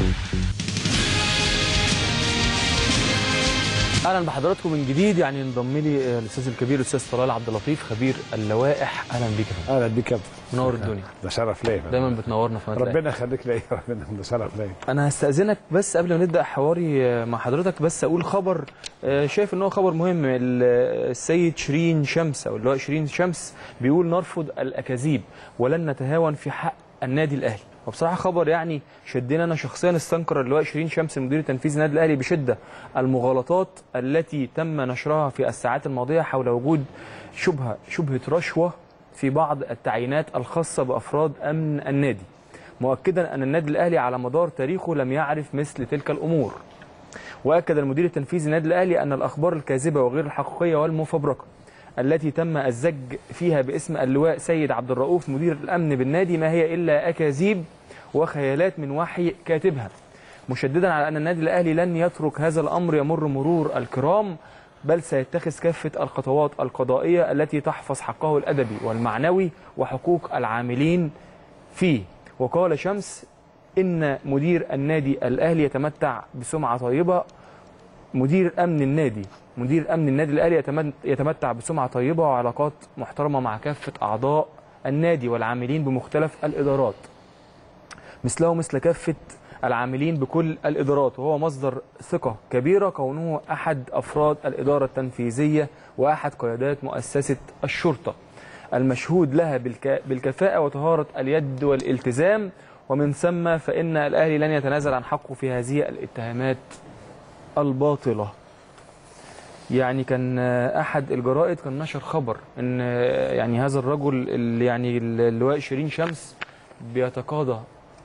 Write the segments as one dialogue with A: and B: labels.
A: اهلا بحضراتكم من جديد يعني انضم لي الاستاذ الكبير الاستاذ طلال عبد اللطيف خبير اللوائح اهلا بيك يا فندم.
B: اهلا بيك يا كابتن
A: منور الدنيا
B: ده شرف ليا
A: دايما بتنورنا في مدرسة
B: ربنا يخليك ليا ربنا ده شرف ليا
A: انا هستاذنك بس قبل ما نبدا حواري مع حضرتك بس اقول خبر آه، شايف ان هو خبر مهم ال- السيد شيرين شمس او اللواء شيرين شمس بيقول نرفض الاكاذيب ولن نتهاون في حق النادي الاهلي وبصراحه خبر يعني شدني انا شخصيا استنكر اللواء شيرين شمس المدير التنفيذي النادي الاهلي بشده المغالطات التي تم نشرها في الساعات الماضيه حول وجود شبهه شبهه رشوه في بعض التعيينات الخاصه بافراد امن النادي مؤكدا ان النادي الاهلي على مدار تاريخه لم يعرف مثل تلك الامور واكد المدير التنفيذي للنادي الاهلي ان الاخبار الكاذبه وغير الحقيقيه والمفبركه التي تم الزج فيها باسم اللواء سيد عبد الرؤوف مدير الامن بالنادي ما هي الا اكاذيب وخيالات من وحي كاتبها مشددا على ان النادي الاهلي لن يترك هذا الامر يمر مرور الكرام بل سيتخذ كافه الخطوات القضائيه التي تحفظ حقه الادبي والمعنوي وحقوق العاملين فيه وقال شمس ان مدير النادي الاهلي يتمتع بسمعه طيبه مدير امن النادي مدير امن النادي الاهلي يتمت- يتمتع بسمعه طيبه وعلاقات محترمه مع كافه اعضاء النادي والعاملين بمختلف الادارات مثله مثل كافه العاملين بكل الادارات وهو مصدر ثقه كبيره كونه احد افراد الاداره التنفيذيه واحد قيادات مؤسسه الشرطه المشهود لها بالك... بالكفاءه وطهاره اليد والالتزام ومن ثم فان الاهلي لن يتنازل عن حقه في هذه الاتهامات الباطله يعني كان آه، احد الجرائد كان نشر خبر ان آه، يعني هذا الرجل اللي يعني اللواء شيرين شمس بيتقاضى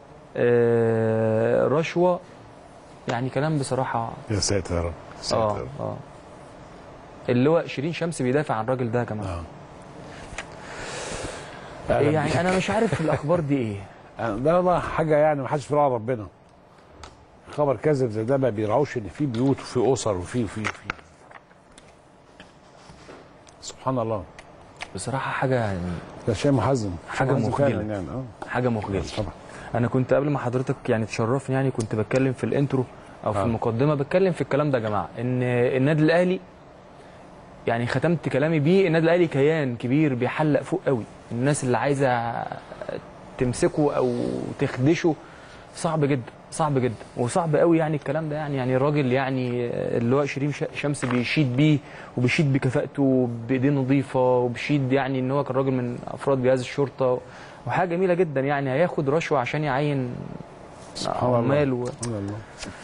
A: آه، رشوه يعني كلام بصراحه
B: يا ساتر يا رب يا ساتر
A: اه
B: يا رب.
A: اه اللواء شيرين شمس بيدافع عن الراجل ده يا جماعه
B: اه أهلا بيك.
A: يعني انا مش عارف الاخبار دي ايه
B: أنا- ده والله حاجه يعني ما حدش بيراعي ربنا خبر كاذب زي ده ما بيراعوش ان في بيوت وفي اسر وفي وفي وفي سبحان الله
A: بصراحه حاجه يعني
B: ده شيء محزن
A: حاجة
B: محزن
A: مخجلة.
B: فعلا يعني اه
A: حاجه مخجله
B: طبعا
A: انا كنت قبل ما حضرتك يعني تشرفني يعني كنت بتكلم في الانترو او في
B: آه.
A: المقدمه بتكلم في الكلام ده يا جماعه ان النادي الاهلي يعني ختمت كلامي بيه النادي الاهلي كيان كبير بيحلق فوق قوي الناس اللي عايزه تمسكه او تخدشه صعب جدا صعب جدا وصعب قوي يعني الكلام ده يعني يعني الراجل يعني اللواء شيرين ش- شمس بيشيد بيه وبيشيد بكفاءته بايديه نظيفه وبيشيد يعني ان هو كان راجل من افراد جهاز الشرطه وحاجه جميله جدا يعني هياخد رشوه عشان يعين
B: سبحان الله
A: عمال و...
B: سبحان الله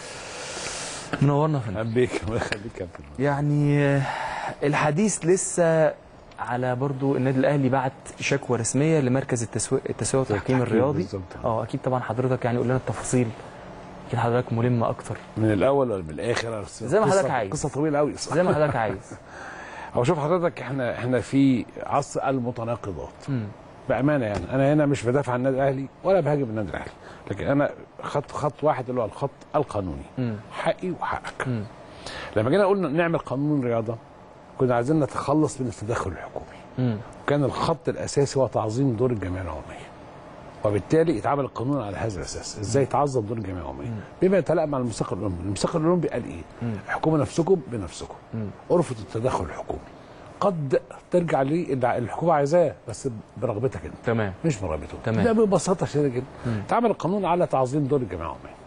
A: منورنا فندم
B: أهلا بيك الله يخليك يا كابتن
A: يعني آه، الحديث لسه على برضو النادي الاهلي بعت شكوى رسميه لمركز التسويق التسويق والتحكيم
B: التحكيم
A: الرياضي
B: بالظبط.
A: اه اكيد طبعا حضرتك يعني قول لنا التفاصيل اكيد حضرتك ملم اكتر
B: من الاول ولا من الاخر
A: زي ما
B: قصة-
A: حضرتك عايز.
B: قصه طويله قوي
A: زي ما حضرتك عايز
B: هو شوف حضرتك احنا احنا في عصر المتناقضات
A: مم.
B: بامانه يعني انا هنا مش بدافع عن النادي الاهلي ولا بهاجم النادي الاهلي لكن انا خط خط واحد اللي هو الخط القانوني
A: مم.
B: حقي وحقك
A: مم.
B: لما جينا قلنا نعمل قانون رياضه كنا عايزين نتخلص من التدخل الحكومي
A: مم.
B: وكان الخط الاساسي هو تعظيم دور الجمعيه العموميه وبالتالي اتعمل القانون على هذا الاساس ازاي تعظم دور الجمعيه العموميه بما يتلائم مع الميثاق الاولمبي الميثاق الاولمبي قال ايه احكموا نفسكم بنفسكم ارفضوا التدخل الحكومي قد ترجع لي اللي الحكومه عايزاه بس برغبتك انت
A: تمام
B: مش برغبته
A: تمام.
B: ده ببساطه شديده جدا اتعمل القانون على تعظيم دور الجمعيه العموميه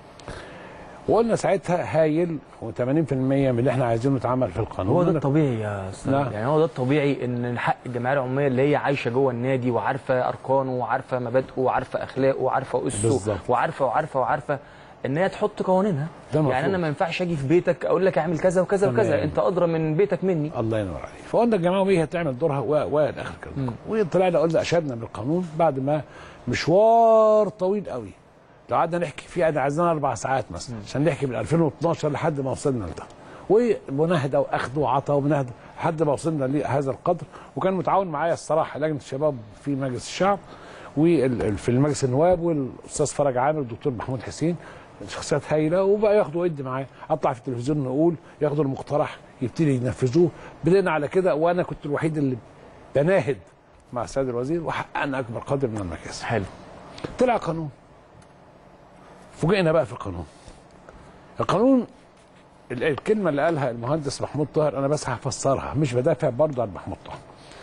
B: وقلنا ساعتها هايل و80% من اللي احنا عايزينه اتعمل في القانون
A: هو ده الطبيعي يا استاذ
B: نعم.
A: يعني هو ده الطبيعي ان حق الجمعيه العموميه اللي هي عايشه جوه النادي وعارفه اركانه وعارفه مبادئه وعارفه اخلاقه وعارفه اسسه
B: بالظبط.
A: وعارفه وعارفه وعارفه ان هي تحط قوانينها
B: ده المفروض.
A: يعني انا ما ينفعش اجي في بيتك اقول لك اعمل كذا وكذا
B: تمام.
A: وكذا انت ادرى من بيتك مني
B: الله ينور عليك فقلنا الجمعيه العموميه هتعمل دورها و و الى اخر كده وطلعنا قلنا اشدنا بالقانون بعد ما مشوار طويل قوي لو قعدنا نحكي فيه انا عايزين اربع ساعات مثلا عشان نحكي من 2012 لحد ما وصلنا لده ومناهده واخذ وعطاء ومناهده لحد ما وصلنا لهذا القدر وكان متعاون معايا الصراحه لجنه الشباب في مجلس الشعب وفي المجلس النواب والاستاذ فرج عامر والدكتور محمود حسين شخصيات هايله وبقى ياخدوا ود معايا اطلع في التلفزيون نقول ياخدوا المقترح يبتدي ينفذوه بدينا على كده وانا كنت الوحيد اللي بناهد مع السيد الوزير وحققنا اكبر قدر من المكاسب
A: حلو
B: طلع قانون فوجئنا بقى في القانون القانون ال- الكلمه اللي قالها المهندس محمود طاهر انا بس هفسرها مش بدافع برضه عن محمود طاهر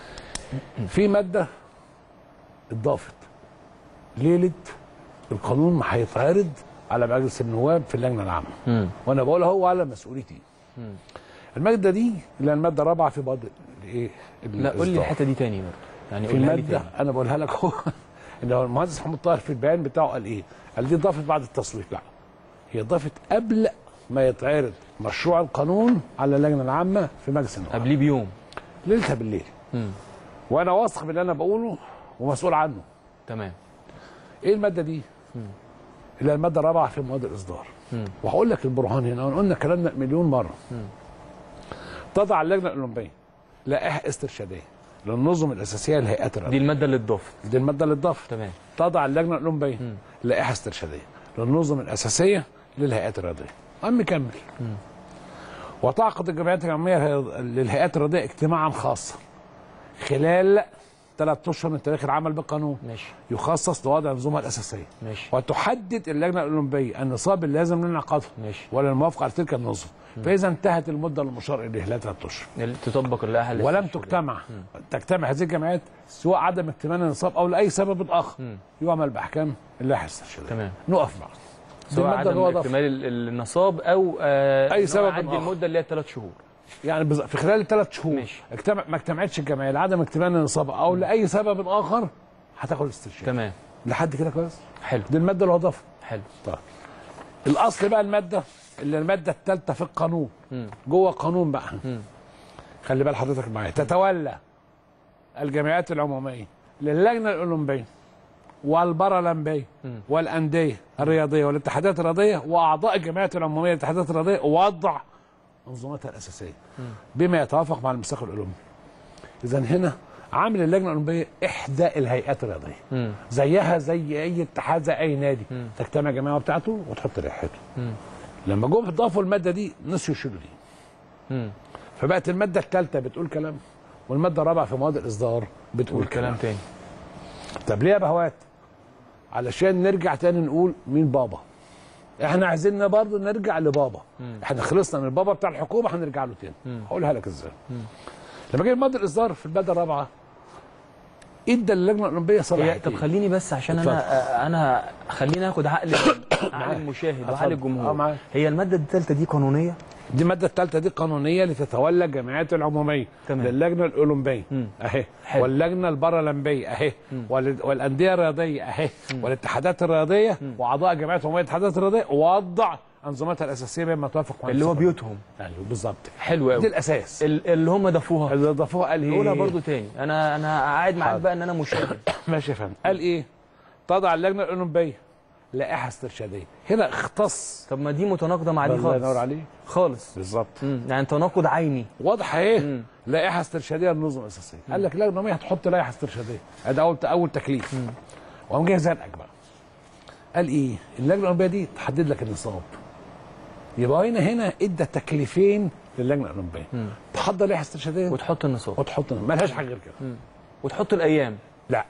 B: في ماده اتضافت ليله القانون ما هيتعرض على مجلس النواب في اللجنه العامه
A: مم.
B: وانا بقول هو على مسؤوليتي الماده دي اللي هي الماده الرابعه في بعض الايه
A: لا قول لي
B: الإصدار.
A: الحته دي تاني برضه يعني
B: في
A: قولها لي
B: ماده
A: تاني
B: انا بقولها لك هو ان هو المهندس محمود طاهر في البيان بتاعه قال ايه؟ قال دي ضافت بعد التصويت لا هي ضافت قبل ما يتعرض مشروع القانون على اللجنه العامه في مجلس النواب
A: قبليه بيوم
B: ليلتها بالليل
A: مم.
B: وانا واثق باللي انا بقوله ومسؤول عنه
A: تمام
B: ايه الماده دي؟ اللي هي الماده الرابعه في مواد الاصدار
A: مم.
B: وهقول لك البرهان هنا قلنا كلامنا مليون مره تضع اللجنه الاولمبيه لائحه استرشاديه للنظم الاساسيه للهيئات
A: دي
B: الرياضيه
A: الماده اللي اتضافت
B: دي الماده اللي اتضافت
A: تمام
B: تضع اللجنه الاولمبيه
A: مم.
B: لائحه استرشاديه للنظم الاساسيه للهيئات الرياضيه قام مكمل وتعقد الجمعيات العموميه للهيئات الرياضيه اجتماعا خاصا خلال ثلاث اشهر من تاريخ العمل بالقانون
A: ماشي
B: يخصص لوضع نظامها الاساسيه
A: ماشي
B: وتحدد اللجنه الاولمبيه النصاب اللازم لانعقاده
A: ماشي
B: ولا الموافقه على تلك النظم فاذا انتهت المده المشار اليه لا ثلاث اشهر
A: ال- تطبق اللائحه
B: ولم
A: الاستشهادية.
B: تجتمع تجتمع هذه الجمعيات سواء عدم اكتمال النصاب او لاي سبب اخر
A: مم.
B: يعمل باحكام اللائحه الاستشهاديه
A: تمام
B: نقف معه دي
A: سواء
B: الماده اللي هو
A: عدم
B: ضافها.
A: اكتمال ال- النصاب او آه
B: أي
A: إن هو
B: سبب
A: يعدي
B: آخر.
A: المده اللي هي ثلاث شهور
B: يعني بز- في خلال الثلاث شهور
A: ماشي.
B: اجتمع ما اجتمعتش الجمعيه لعدم اكتمال النصاب او لاي سبب اخر هتاخد الاستشهاد
A: تمام
B: لحد كده كويس
A: حلو
B: دي الماده اللي هو ضافها
A: حلو
B: طيب الاصل بقى الماده اللي الماده الثالثه في القانون
A: مم.
B: جوه القانون بقى
A: مم.
B: خلي بال حضرتك معايا تتولى الجمعيات العموميه للجنه الاولمبيه والبارالمبيه
A: مم.
B: والانديه الرياضيه والاتحادات الرياضيه واعضاء الجمعيات العموميه للاتحادات الرياضيه وضع انظمتها الاساسيه بما يتوافق مع الميثاق الاولمبي اذا هنا عامل اللجنه الاولمبيه احدى الهيئات الرياضيه
A: مم.
B: زيها زي اي اتحاد زي اي نادي
A: مم.
B: تجتمع الجماعه بتاعته وتحط ريحته
A: مم.
B: لما جم ضافوا الماده دي نسيوا يشيلوا دي
A: مم.
B: فبقت الماده الثالثه بتقول كلام والماده الرابعه في مواد الاصدار بتقول
A: والكلام
B: كلام
A: تاني
B: طب ليه يا بهوات علشان نرجع تاني نقول مين بابا احنا عايزين برضه نرجع لبابا
A: مم.
B: احنا خلصنا من البابا بتاع الحكومه هنرجع له تاني
A: مم.
B: هقولها لك ازاي لما جه ماده الاصدار في الماده الرابعه ادى للجنه الاولمبيه
A: هي
B: صلاحيتين
A: طب خليني بس عشان
B: اتفضل.
A: انا انا خليني اخد عقل عقل المشاهد وعقل
B: اتفضل. اه
A: الجمهور
B: معاك.
A: هي الماده الثالثه دي قانونيه
B: دي الماده الثالثه دي قانونيه لتتولى الجمعيات العموميه
A: تمام.
B: للجنه الاولمبيه
A: مم.
B: اهي
A: حلو.
B: واللجنه البارالمبيه اهي وال- والانديه الرياضيه اهي والاتحادات الرياضيه واعضاء الجمعيات العموميه للاتحادات الرياضيه ووضع انظمتها الاساسيه بما توافق مع
A: اللي هو
B: الميثاق.
A: بيوتهم
B: ايوه بالظبط
A: حلو
B: دي
A: قوي
B: الاساس
A: اللي هم ضافوها
B: اللي ضافوها قال ايه
A: قولها برضو تاني انا انا قاعد معاك
B: حاضر.
A: بقى ان انا مشاهد
B: ماشي يا فندم قال ايه تضع اللجنه الاولمبيه لائحه استرشاديه هنا اختص
A: طب ما دي متناقضه مع دي
B: الله ينور
A: خالص
B: عليك
A: خالص
B: بالظبط
A: مم. يعني تناقض عيني
B: واضحه ايه
A: مم.
B: لائحه استرشاديه للنظم الاساسيه قال لك اللجنه العموميه هتحط لائحه استرشاديه ادي اول اول تكليف وقام جاي زنقك بقى قال ايه اللجنه العموميه دي تحدد لك النصاب يبقى هنا هنا ادى تكليفين للجنه الاولمبيه
A: مم.
B: تحضر لائحه استرشاديه
A: وتحط النصاب
B: وتحط مالهاش حاجه غير كده
A: مم. وتحط الايام
B: لا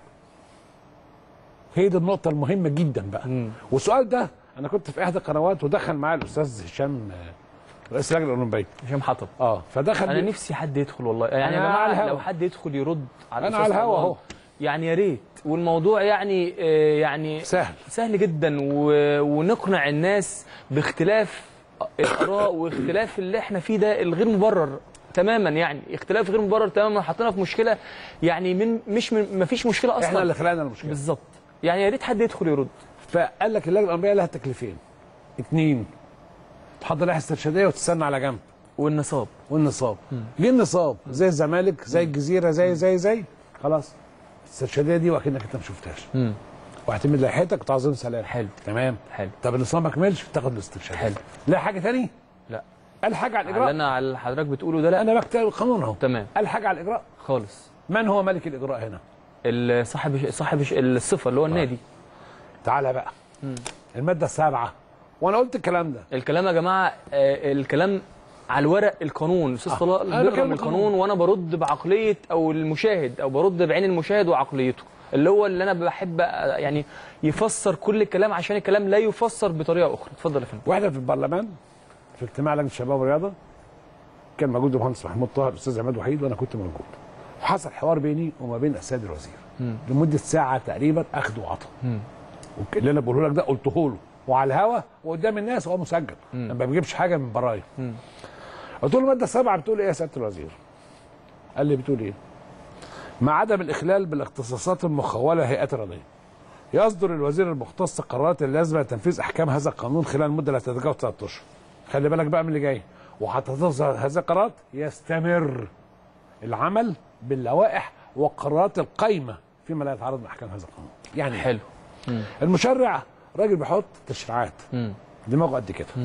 B: هي دي النقطه المهمه جدا بقى
A: مم.
B: والسؤال ده انا كنت في احدى القنوات ودخل معايا الاستاذ هشام آه، رئيس اللجنه الاولمبيه
A: هشام حطب
B: اه فدخل
A: انا
B: بي-
A: نفسي حد يدخل والله يعني يا
B: أنا على
A: جماعه
B: الهوا.
A: لو حد يدخل يرد على
B: أنا
A: الأستاذ
B: على الهوا
A: طلال،
B: أهو.
A: يعني يا ريت والموضوع يعني آه، يعني
B: سهل
A: سهل جدا و... ونقنع الناس باختلاف الاراء واختلاف اللي احنا فيه ده الغير مبرر تماما يعني اختلاف غير مبرر تماما حطينا في مشكله يعني من مش من ما فيش مشكله اصلا
B: احنا اللي خلقنا المشكله
A: بالظبط يعني يا ريت حد يدخل يرد
B: فقال لك اللجنه الاولمبيه لها تكليفين اثنين تحضر لائحه استرشاديه وتستنى على جنب
A: والنصاب
B: والنصاب جه النصاب زي الزمالك زي الجزيره زي زي زي خلاص الاسترشاديه دي واكنك انت ما شفتهاش
A: امم
B: واعتمد لائحتك وتعظيم سلام
A: حلو
B: تمام
A: حلو
B: طب النصاب ما كملش تاخد الاسترشاديه
A: حلو.
B: لا حاجه ثانيه
A: لا
B: قال حاجه على
A: على
B: الاجراء
A: انا على اللي حضرتك بتقوله ده لا
B: انا بكتب القانون اهو
A: تمام
B: قال حاجه على الاجراء
A: خالص
B: من هو ملك الاجراء هنا
A: ال- صاحب صاحب الصفه اللي هو النادي
B: تعالى بقى الماده السابعه وانا قلت الكلام ده
A: الكلام يا جماعه آه، الكلام على الورق القانون استاذ
B: آه،
A: طلال
B: أنا
A: بيقرا
B: بتكلم
A: من
B: القانون.
A: القانون وانا برد بعقليه او المشاهد او برد بعين المشاهد وعقليته اللي هو اللي انا بحب أ- يعني يفسر كل الكلام عشان الكلام لا يفسر بطريقه اخرى اتفضل يا فندم
B: واحنا في البرلمان في اجتماع لجنه الشباب والرياضه كان موجود المهندس محمود طاهر الاستاذ عماد وحيد وانا كنت موجود وحصل حوار بيني وما بين السيد الوزير لمده ساعه تقريبا اخذ وعطى والك- اللي انا بقوله لك ده قلته له وعلى الهوا وقدام الناس وهو مسجل انا ما بجيبش حاجه من برايا قلت له الماده السابعه بتقول ايه يا سياده الوزير؟ قال لي بتقول ايه؟ مع عدم الاخلال بالاختصاصات المخوله للهيئات الرياضيه يصدر الوزير المختص قرارات اللازمه لتنفيذ احكام هذا القانون خلال المده لا تتجاوز ثلاث اشهر. خلي بالك بقى من اللي جاي وحتى تصدر هذه القرارات يستمر العمل باللوائح والقرارات القايمه فيما لا يتعارض مع احكام هذا القانون. يعني
A: حلو
B: المشرع راجل بيحط تشريعات
A: مم.
B: دماغه قد كده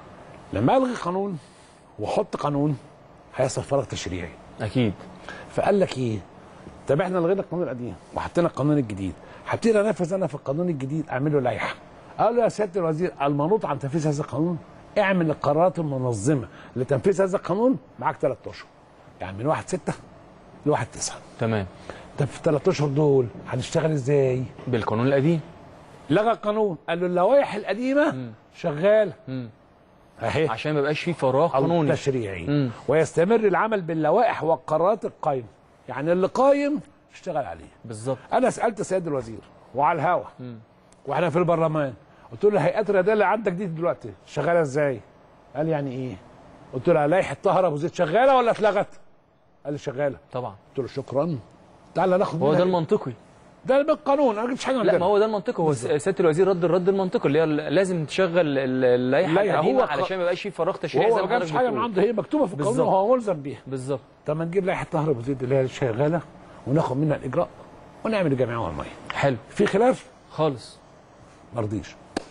B: لما الغي قانون واحط قانون هيحصل فراغ تشريعي
A: اكيد
B: فقال لك ايه طب احنا لغينا القانون القديم وحطينا القانون الجديد هبتدي انفذ انا في القانون الجديد اعمل له لائحه قال له يا سياده الوزير المنوط عن تنفيذ هذا القانون اعمل القرارات المنظمه لتنفيذ هذا القانون معاك ثلاث اشهر يعني من 1 6 ل 1 9
A: تمام
B: طب في الثلاث اشهر دول هنشتغل ازاي؟
A: بالقانون القديم
B: لغى القانون قال له اللوائح القديمه شغاله
A: مم.
B: اهي
A: عشان ما يبقاش فيه فراغ قانوني
B: تشريعي
A: مم.
B: ويستمر العمل باللوائح والقرارات القايمه يعني اللي قايم اشتغل عليه
A: بالظبط
B: انا سالت السيد الوزير وعلى الهوا واحنا في البرلمان قلت له الهيئات الرياضيه اللي عندك دي دلوقتي شغاله ازاي؟ قال يعني ايه؟ قلت له لائحه طهر ابو زيد شغاله ولا اتلغت؟ قال لي شغاله
A: طبعا
B: قلت له شكرا تعالى ناخد
A: هو
B: منها
A: ده
B: إيه؟
A: المنطقي
B: ده بالقانون انا ما جبتش حاجه من
A: لا
B: عندنا.
A: ما هو ده المنطقي هو س- سياده الوزير رد الرد المنطقي اللي هي ال- لازم تشغل ال- اللائحه
B: اللائحة.
A: القديمه
B: هو ق-
A: علشان ما يبقاش فيه فراغ تشريعي
B: وهو
A: زي
B: ما
A: ما
B: جابش
A: حضرتك
B: حاجه من
A: بتقول.
B: عنده هي مكتوبه في القانون
A: بالظبط.
B: وهو ملزم بيها
A: بالظبط
B: طب ما نجيب لائحه طهر ابو زيد اللي هي شغاله وناخد منها الاجراء ونعمل الجمعيه والميه
A: حلو
B: في خلاف
A: خالص
B: ما رضيش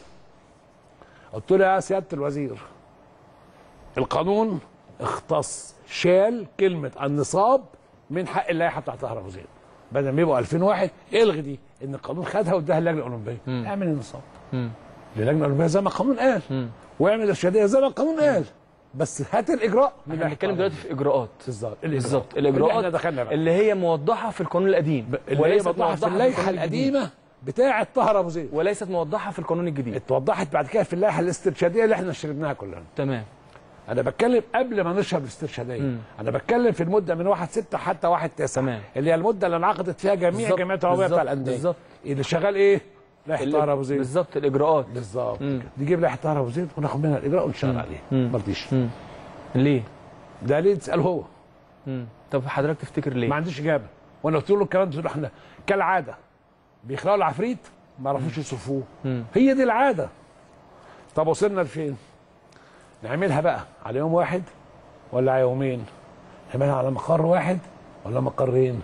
B: قلت له يا سياده الوزير القانون اختص شال كلمه النصاب من حق اللائحه بتاعت طهر ابو زيد بدل ما يبقوا 2001 الغي دي ان القانون خدها واداها اللجنه الاولمبيه اعمل النصاب
A: مم.
B: اللجنه الاولمبيه زي ما القانون قال واعمل الارشاديه زي ما القانون قال بس هات الاجراء من
A: احنا
B: لائحة
A: بنتكلم
B: طهر
A: دلوقتي في اجراءات
B: بالظبط
A: بالظبط
B: اللي احنا
A: الاجراءات
B: دخلنا بقى
A: اللي هي موضحه في القانون القديم
B: اللي هي
A: وليست
B: موضوعه في
A: موضحة
B: اللائحه
A: القانون الجديد.
B: القديمه بتاعه طهر ابو زيد
A: وليست موضحه في القانون الجديد
B: اتوضحت بعد كده في اللائحه الاسترشاديه اللي احنا شربناها كلنا
A: تمام
B: انا بتكلم قبل ما نشرب الاسترشاديه انا بتكلم في المده من 1 6 حتى 1 9
A: تمام.
B: اللي هي المده اللي انعقدت فيها جميع
A: بالظبط،
B: جمعيات العربيه
A: بالظبط،
B: بتاع الانديه
A: بالظبط.
B: اللي شغال ايه؟ لائحه
A: ال-
B: طهر ابو زيد
A: بالظبط الاجراءات
B: بالظبط كده. نجيب لائحه طهر ابو زيد وناخد منها الاجراء ونشتغل عليه ما رضيش
A: ليه
B: ده ليه تسال هو
A: مم. طب حضرتك تفتكر ليه
B: ما عنديش اجابه وانا قلت له الكلام ده احنا كالعاده بيخلقوا العفريت ما عرفوش يصفوه هي دي العاده طب وصلنا لفين؟ نعملها بقى على يوم واحد ولا على يومين؟ نعملها على مقر واحد ولا مقرين؟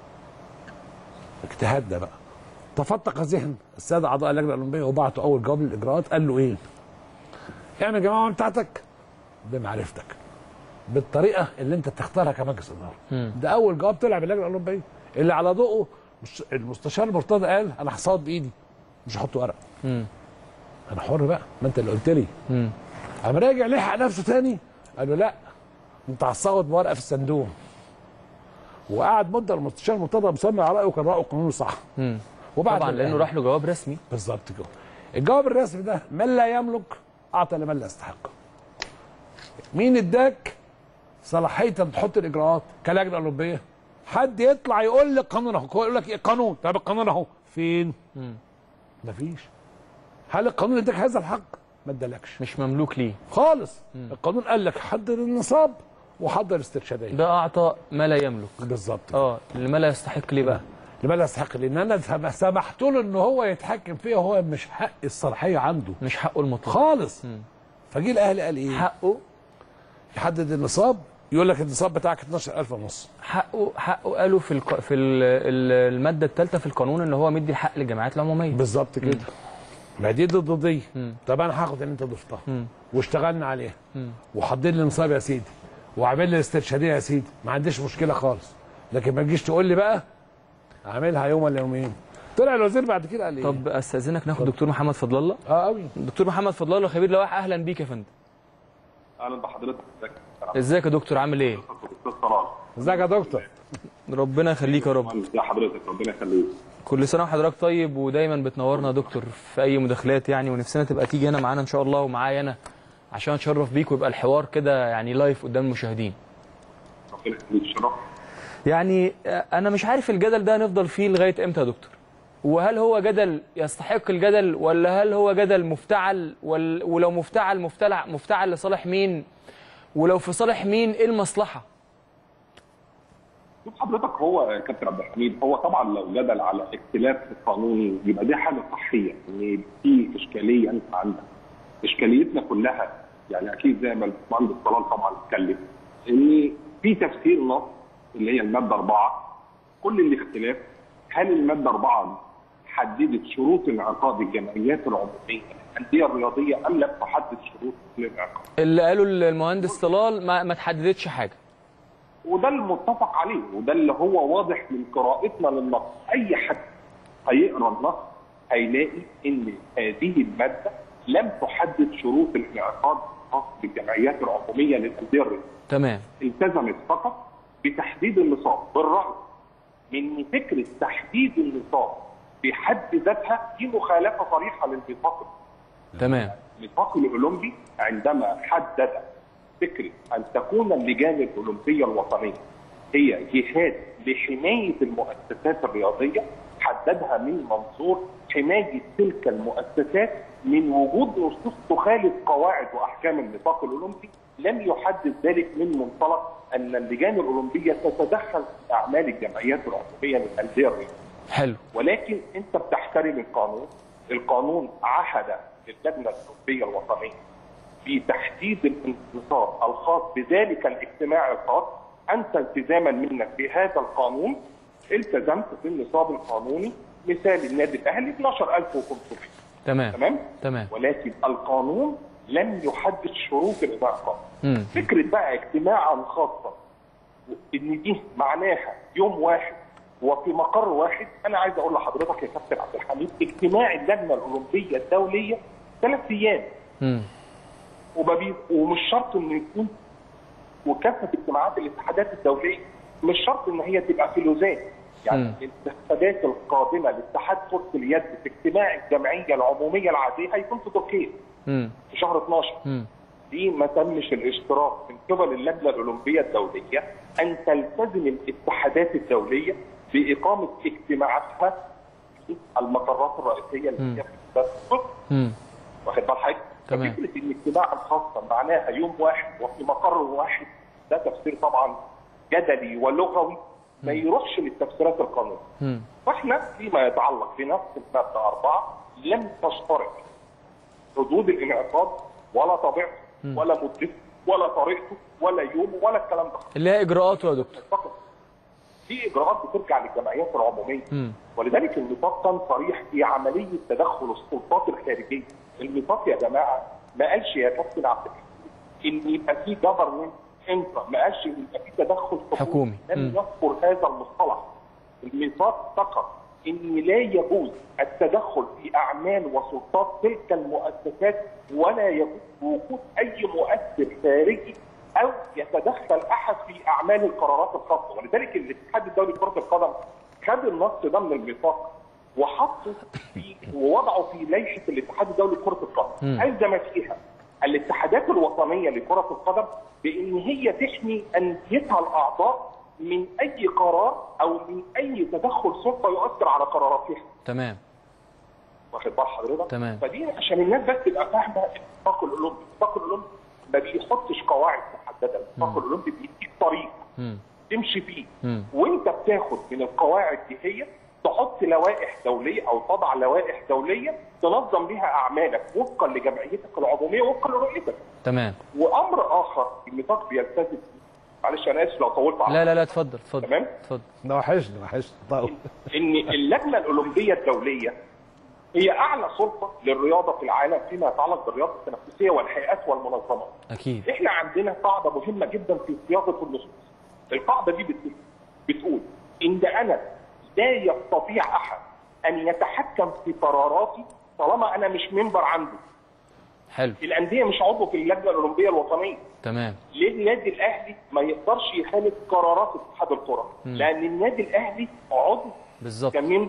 B: اجتهدنا بقى تفتق ذهن الساده اعضاء اللجنه الاولمبيه وبعتوا اول جواب للاجراءات قال له ايه؟ اعمل الجماعه بتاعتك بمعرفتك بالطريقه اللي انت تختارها كمجلس اداره ده اول جواب طلع باللجنه الاولمبيه اللي على ضوءه مش- المستشار مرتضى قال انا هصوت بايدي مش هحط ورق
A: مم.
B: انا حر بقى ما انت اللي قلت لي
A: مم.
B: قام راجع لحق نفسه تاني قال له لا انت هتصوت بورقه في الصندوق وقعد مده المستشار مرتضى مصمم على رايه وكان رايه قانوني صح
A: مم.
B: وبعد
A: طبعا لانه
B: الآن-
A: راح له جواب رسمي
B: بالظبط كده الجواب الرسمي ده من لا يملك اعطى لمن لا يستحق مين اداك صلاحيه ان تحط الاجراءات كلجنه اولمبيه حد يطلع يقول لي القانون اهو هو يقول لك ايه قانون طب القانون اهو فين مفيش هل القانون اداك هذا الحق ما ادالكش
A: مش مملوك ليه
B: خالص القانون قال لك حضر النصاب وحضر استرشاديه
A: ده اعطى ما لا يملك
B: بالظبط
A: اه اللي ما لا يستحق ليه بقى
B: لما لا يستحق لان انا سم- سمحت له ان هو يتحكم فيها هو مش حق الصلاحيه عنده
A: مش حقه المطلق
B: خالص فجه الاهلي قال ايه؟
A: حقه
B: يحدد النصاب يقول لك النصاب بتاعك 12000 ونص
A: حقه حقه قالوا في الق... في ال- ال- الماده الثالثه في القانون ان هو مدي الحق للجمعيات العموميه
B: بالظبط كده ما دي ضد دي طب انا هاخد اللي انت ضفتها واشتغلنا عليها وحضر لي نصاب يا سيدي وعامل لي استرشاديه يا سيدي ما عنديش مشكله خالص لكن ما تجيش تقول لي بقى اعملها يوم ولا يومين طلع الوزير بعد كده قال ايه؟
A: طب استاذنك ناخد دكتور محمد فضل الله
B: اه قوي
A: دكتور محمد فضل الله خبير لوائح اهلا بيك يا فندم
C: اهلا بحضرتك
A: ازيك يا دكتور عامل ايه
C: استاذ صلاح
B: ازيك يا دكتور؟
A: ربنا يخليك يا رب
C: ازي حضرتك ربنا يخليك
A: كل سنه وحضرتك طيب ودايما بتنورنا يا دكتور في اي مداخلات يعني ونفسنا تبقى تيجي هنا معانا ان شاء الله ومعايا انا عشان اتشرف بيك ويبقى الحوار كده يعني لايف قدام المشاهدين
C: ربنا يخليك شرف
A: يعني انا مش عارف الجدل ده هنفضل فيه لغايه امتى يا دكتور وهل هو جدل يستحق الجدل ولا هل هو جدل مفتعل ولا ولو مفتعل مفتعل مفتعل لصالح مين ولو في صالح مين ايه المصلحه
C: شوف حضرتك هو يا كابتن عبد الحميد هو طبعا لو جدل على اختلاف قانوني يبقى دي حاجه صحيه ان في اشكاليه انت عندك اشكاليتنا كلها يعني اكيد زي ما المهندس طلال طبعا اتكلم ان في تفسير نص اللي هي الماده اربعه كل الاختلاف هل الماده اربعه حددت شروط انعقاد الجمعيات العموميه الانديه الرياضيه ام لم تحدد شروط الانعقاد؟
A: اللي قاله المهندس طلال ما, ما تحددتش حاجه
C: وده المتفق عليه وده اللي هو واضح من قراءتنا للنص اي حد هيقرا النص هيلاقي ان هذه الماده لم تحدد شروط الانعقاد الخاص بالجمعيات العموميه للانديه الرياضيه
A: تمام
C: التزمت فقط بتحديد النصاب بالرغم من فكره تحديد النصاب بحد ذاتها دي مخالفه صريحه للميثاق
A: تمام
C: الميثاق الاولمبي عندما حدد فكره ان تكون اللجان الاولمبيه الوطنيه هي جهات لحمايه المؤسسات الرياضيه حددها من منظور حمايه تلك المؤسسات من وجود نصوص تخالف قواعد واحكام الميثاق الاولمبي لم يحدد ذلك من منطلق ان اللجان الاولمبيه تتدخل في اعمال الجمعيات العموميه للانديه الرياضيه
A: حلو
C: ولكن انت بتحترم القانون القانون عهد للجنه الاولمبيه الوطنيه بتحديد الانتصاب الخاص بذلك الاجتماع الخاص انت التزاما منك بهذا القانون التزمت بالنصاب القانوني مثال النادي الاهلي 12500
A: تمام
C: تمام
A: تمام
C: ولكن القانون لم يحدد شروط الانعقاد
A: مم.
C: فكره بقى اجتماعا خاصا ان دي معناها يوم واحد وفي مقر واحد انا عايز اقول لحضرتك يا كابتن عبد الحميد اجتماع اللجنه الاولمبيه الدوليه ثلاث ايام
A: مم.
C: وببي... ومش شرط انه يكون وكافه اجتماعات الاتحادات الدوليه مش شرط ان هي تبقى في لوزان يعني
A: مم.
C: الانتخابات القادمه لاتحاد كره اليد في اجتماع الجمعيه العموميه العاديه هيكون في تركيا
A: مم.
C: في شهر 12
A: مم.
C: دي ما تمش الاشتراك من قبل اللجنه الاولمبيه الدوليه ان تلتزم الاتحادات الدوليه باقامه اجتماعاتها في المقرات الرئيسيه اللي هي في استاد القدس
A: مم.
C: واخد بال حضرتك؟
A: تمام.
C: ففكره ان اجتماع خاصه معناها يوم واحد وفي مقر واحد ده تفسير طبعا جدلي ولغوي ما يروحش للتفسيرات القانونيه.
A: مم.
C: فاحنا فيما يتعلق بنفس الماده اربعه لم تشترط حدود الانعقاد ولا طبيعته ولا مدته ولا طريقته ولا يومه ولا الكلام ده
A: اللي هي اجراءاته يا دكتور
C: فقط. في اجراءات بترجع للجمعيات العموميه
A: مم.
C: ولذلك الميثاق كان صريح في عمليه تدخل السلطات الخارجيه الميثاق يا جماعه ما قالش يا كابتن عبد الحميد ان يبقى في جفرمنت انترا ما قالش ان يبقى في تدخل
A: حكومي.
C: لم
A: مم.
C: يذكر هذا المصطلح الميثاق فقط ان لا يجوز التدخل في اعمال وسلطات تلك المؤسسات ولا يجوز وجود اي مؤثر خارجي او يتدخل احد في اعمال القرارات الخاصه ولذلك الاتحاد الدولي لكره القدم خد النص ده من الميثاق وحطه في ووضعه في لائحه الاتحاد الدولي لكره القدم الزم فيها الاتحادات الوطنيه لكره القدم بان هي تحمي انديتها الاعضاء من اي قرار او من اي تدخل سلطه يؤثر على قراراتها
A: تمام
C: واخد بال حضرتك؟
A: تمام.
C: فدي عشان الناس بس تبقى فاهمه الاتفاق الاولمبي، الاتفاق الاولمبي ما بيحطش قواعد محدده، الاتفاق الاولمبي بيديك طريق
A: مم.
C: تمشي فيه
A: مم.
C: وانت بتاخد من القواعد دي هي تحط لوائح دوليه او تضع لوائح دوليه تنظم بها اعمالك وفقا لجمعيتك العموميه وفقا لرؤيتك.
A: تمام
C: وامر اخر الميثاق بيلتزم فيه. معلش انا اسف لو طولت عليك
A: لا لا لا اتفضل اتفضل
C: تمام.
A: اتفضل
B: ده وحشني وحشني طيب.
C: ان اللجنه الاولمبيه الدوليه هي اعلى سلطه للرياضه في العالم فيما يتعلق بالرياضه التنافسيه والهيئات والمنظمات.
A: اكيد
C: احنا عندنا قاعده مهمه جدا في صياغه النصوص. القاعده دي بتقول بتقول ان انا لا يستطيع احد ان يتحكم في قراراتي طالما انا مش منبر عنده.
A: حلو
C: الانديه مش عضو في اللجنه الاولمبيه الوطنيه.
A: تمام
C: ليه النادي الاهلي ما يقدرش يخالف قرارات اتحاد الكره؟ لان النادي الاهلي عضو
A: بالظبط
C: كمنبر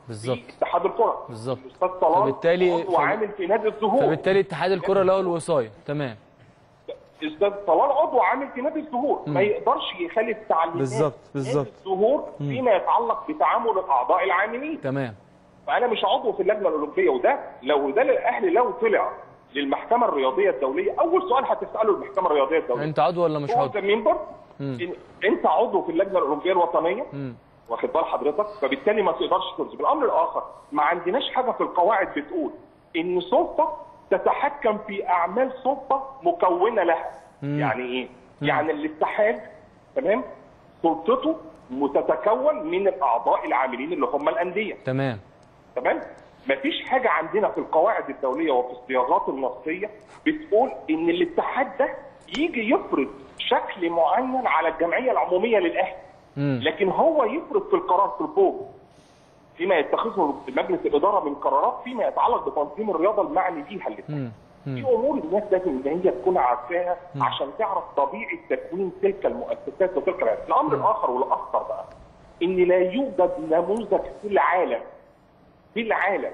A: بالظبط.
C: في اتحاد الكره
A: بالظبط.
C: الاستاذ طلال
A: فبالتالي-
C: عضو
A: فب-
C: عامل في نادي الزهور
A: فبالتالي اتحاد الكره له الوصايه تمام
C: استاذ طلال عضو عامل في نادي الزهور ما يقدرش يخالف تعليمات
A: بالظبط، بالظبط.
C: نادي الزهور فيما يتعلق بتعامل الاعضاء العاملين
A: تمام
C: فانا مش عضو في اللجنه الاولمبيه وده لو ده للاهلي لو طلع للمحكمه الرياضيه الدوليه اول سؤال هتساله المحكمه الرياضيه الدوليه
A: انت عضو ولا مش
C: هو
A: عضو
C: ده ممبر إن انت عضو في اللجنه الاولمبيه الوطنيه واخد بال حضرتك فبالتالي ما تقدرش تلزم الامر الاخر ما عندناش حاجه في القواعد بتقول ان سلطه تتحكم في اعمال سلطه مكونه لها يعني ايه يعني الاتحاد تمام سلطته متتكون من الاعضاء العاملين اللي هم الانديه
A: تمام
C: تمام مفيش حاجه عندنا في القواعد الدوليه وفي الصياغات النصيه بتقول ان الاتحاد ده يجي يفرض شكل معين على الجمعيه العموميه للاهلي لكن هو يفرض في القرار في البورد فيما يتخذه مجلس الاداره من قرارات فيما يتعلق بتنظيم الرياضه المعني بيها الاتحاد دي امور الناس لازم ان هي تكون عارفاها عشان تعرف طبيعه تكوين تلك المؤسسات وتلك العيادات. الامر الاخر والاخطر بقى ان لا يوجد نموذج في العالم في العالم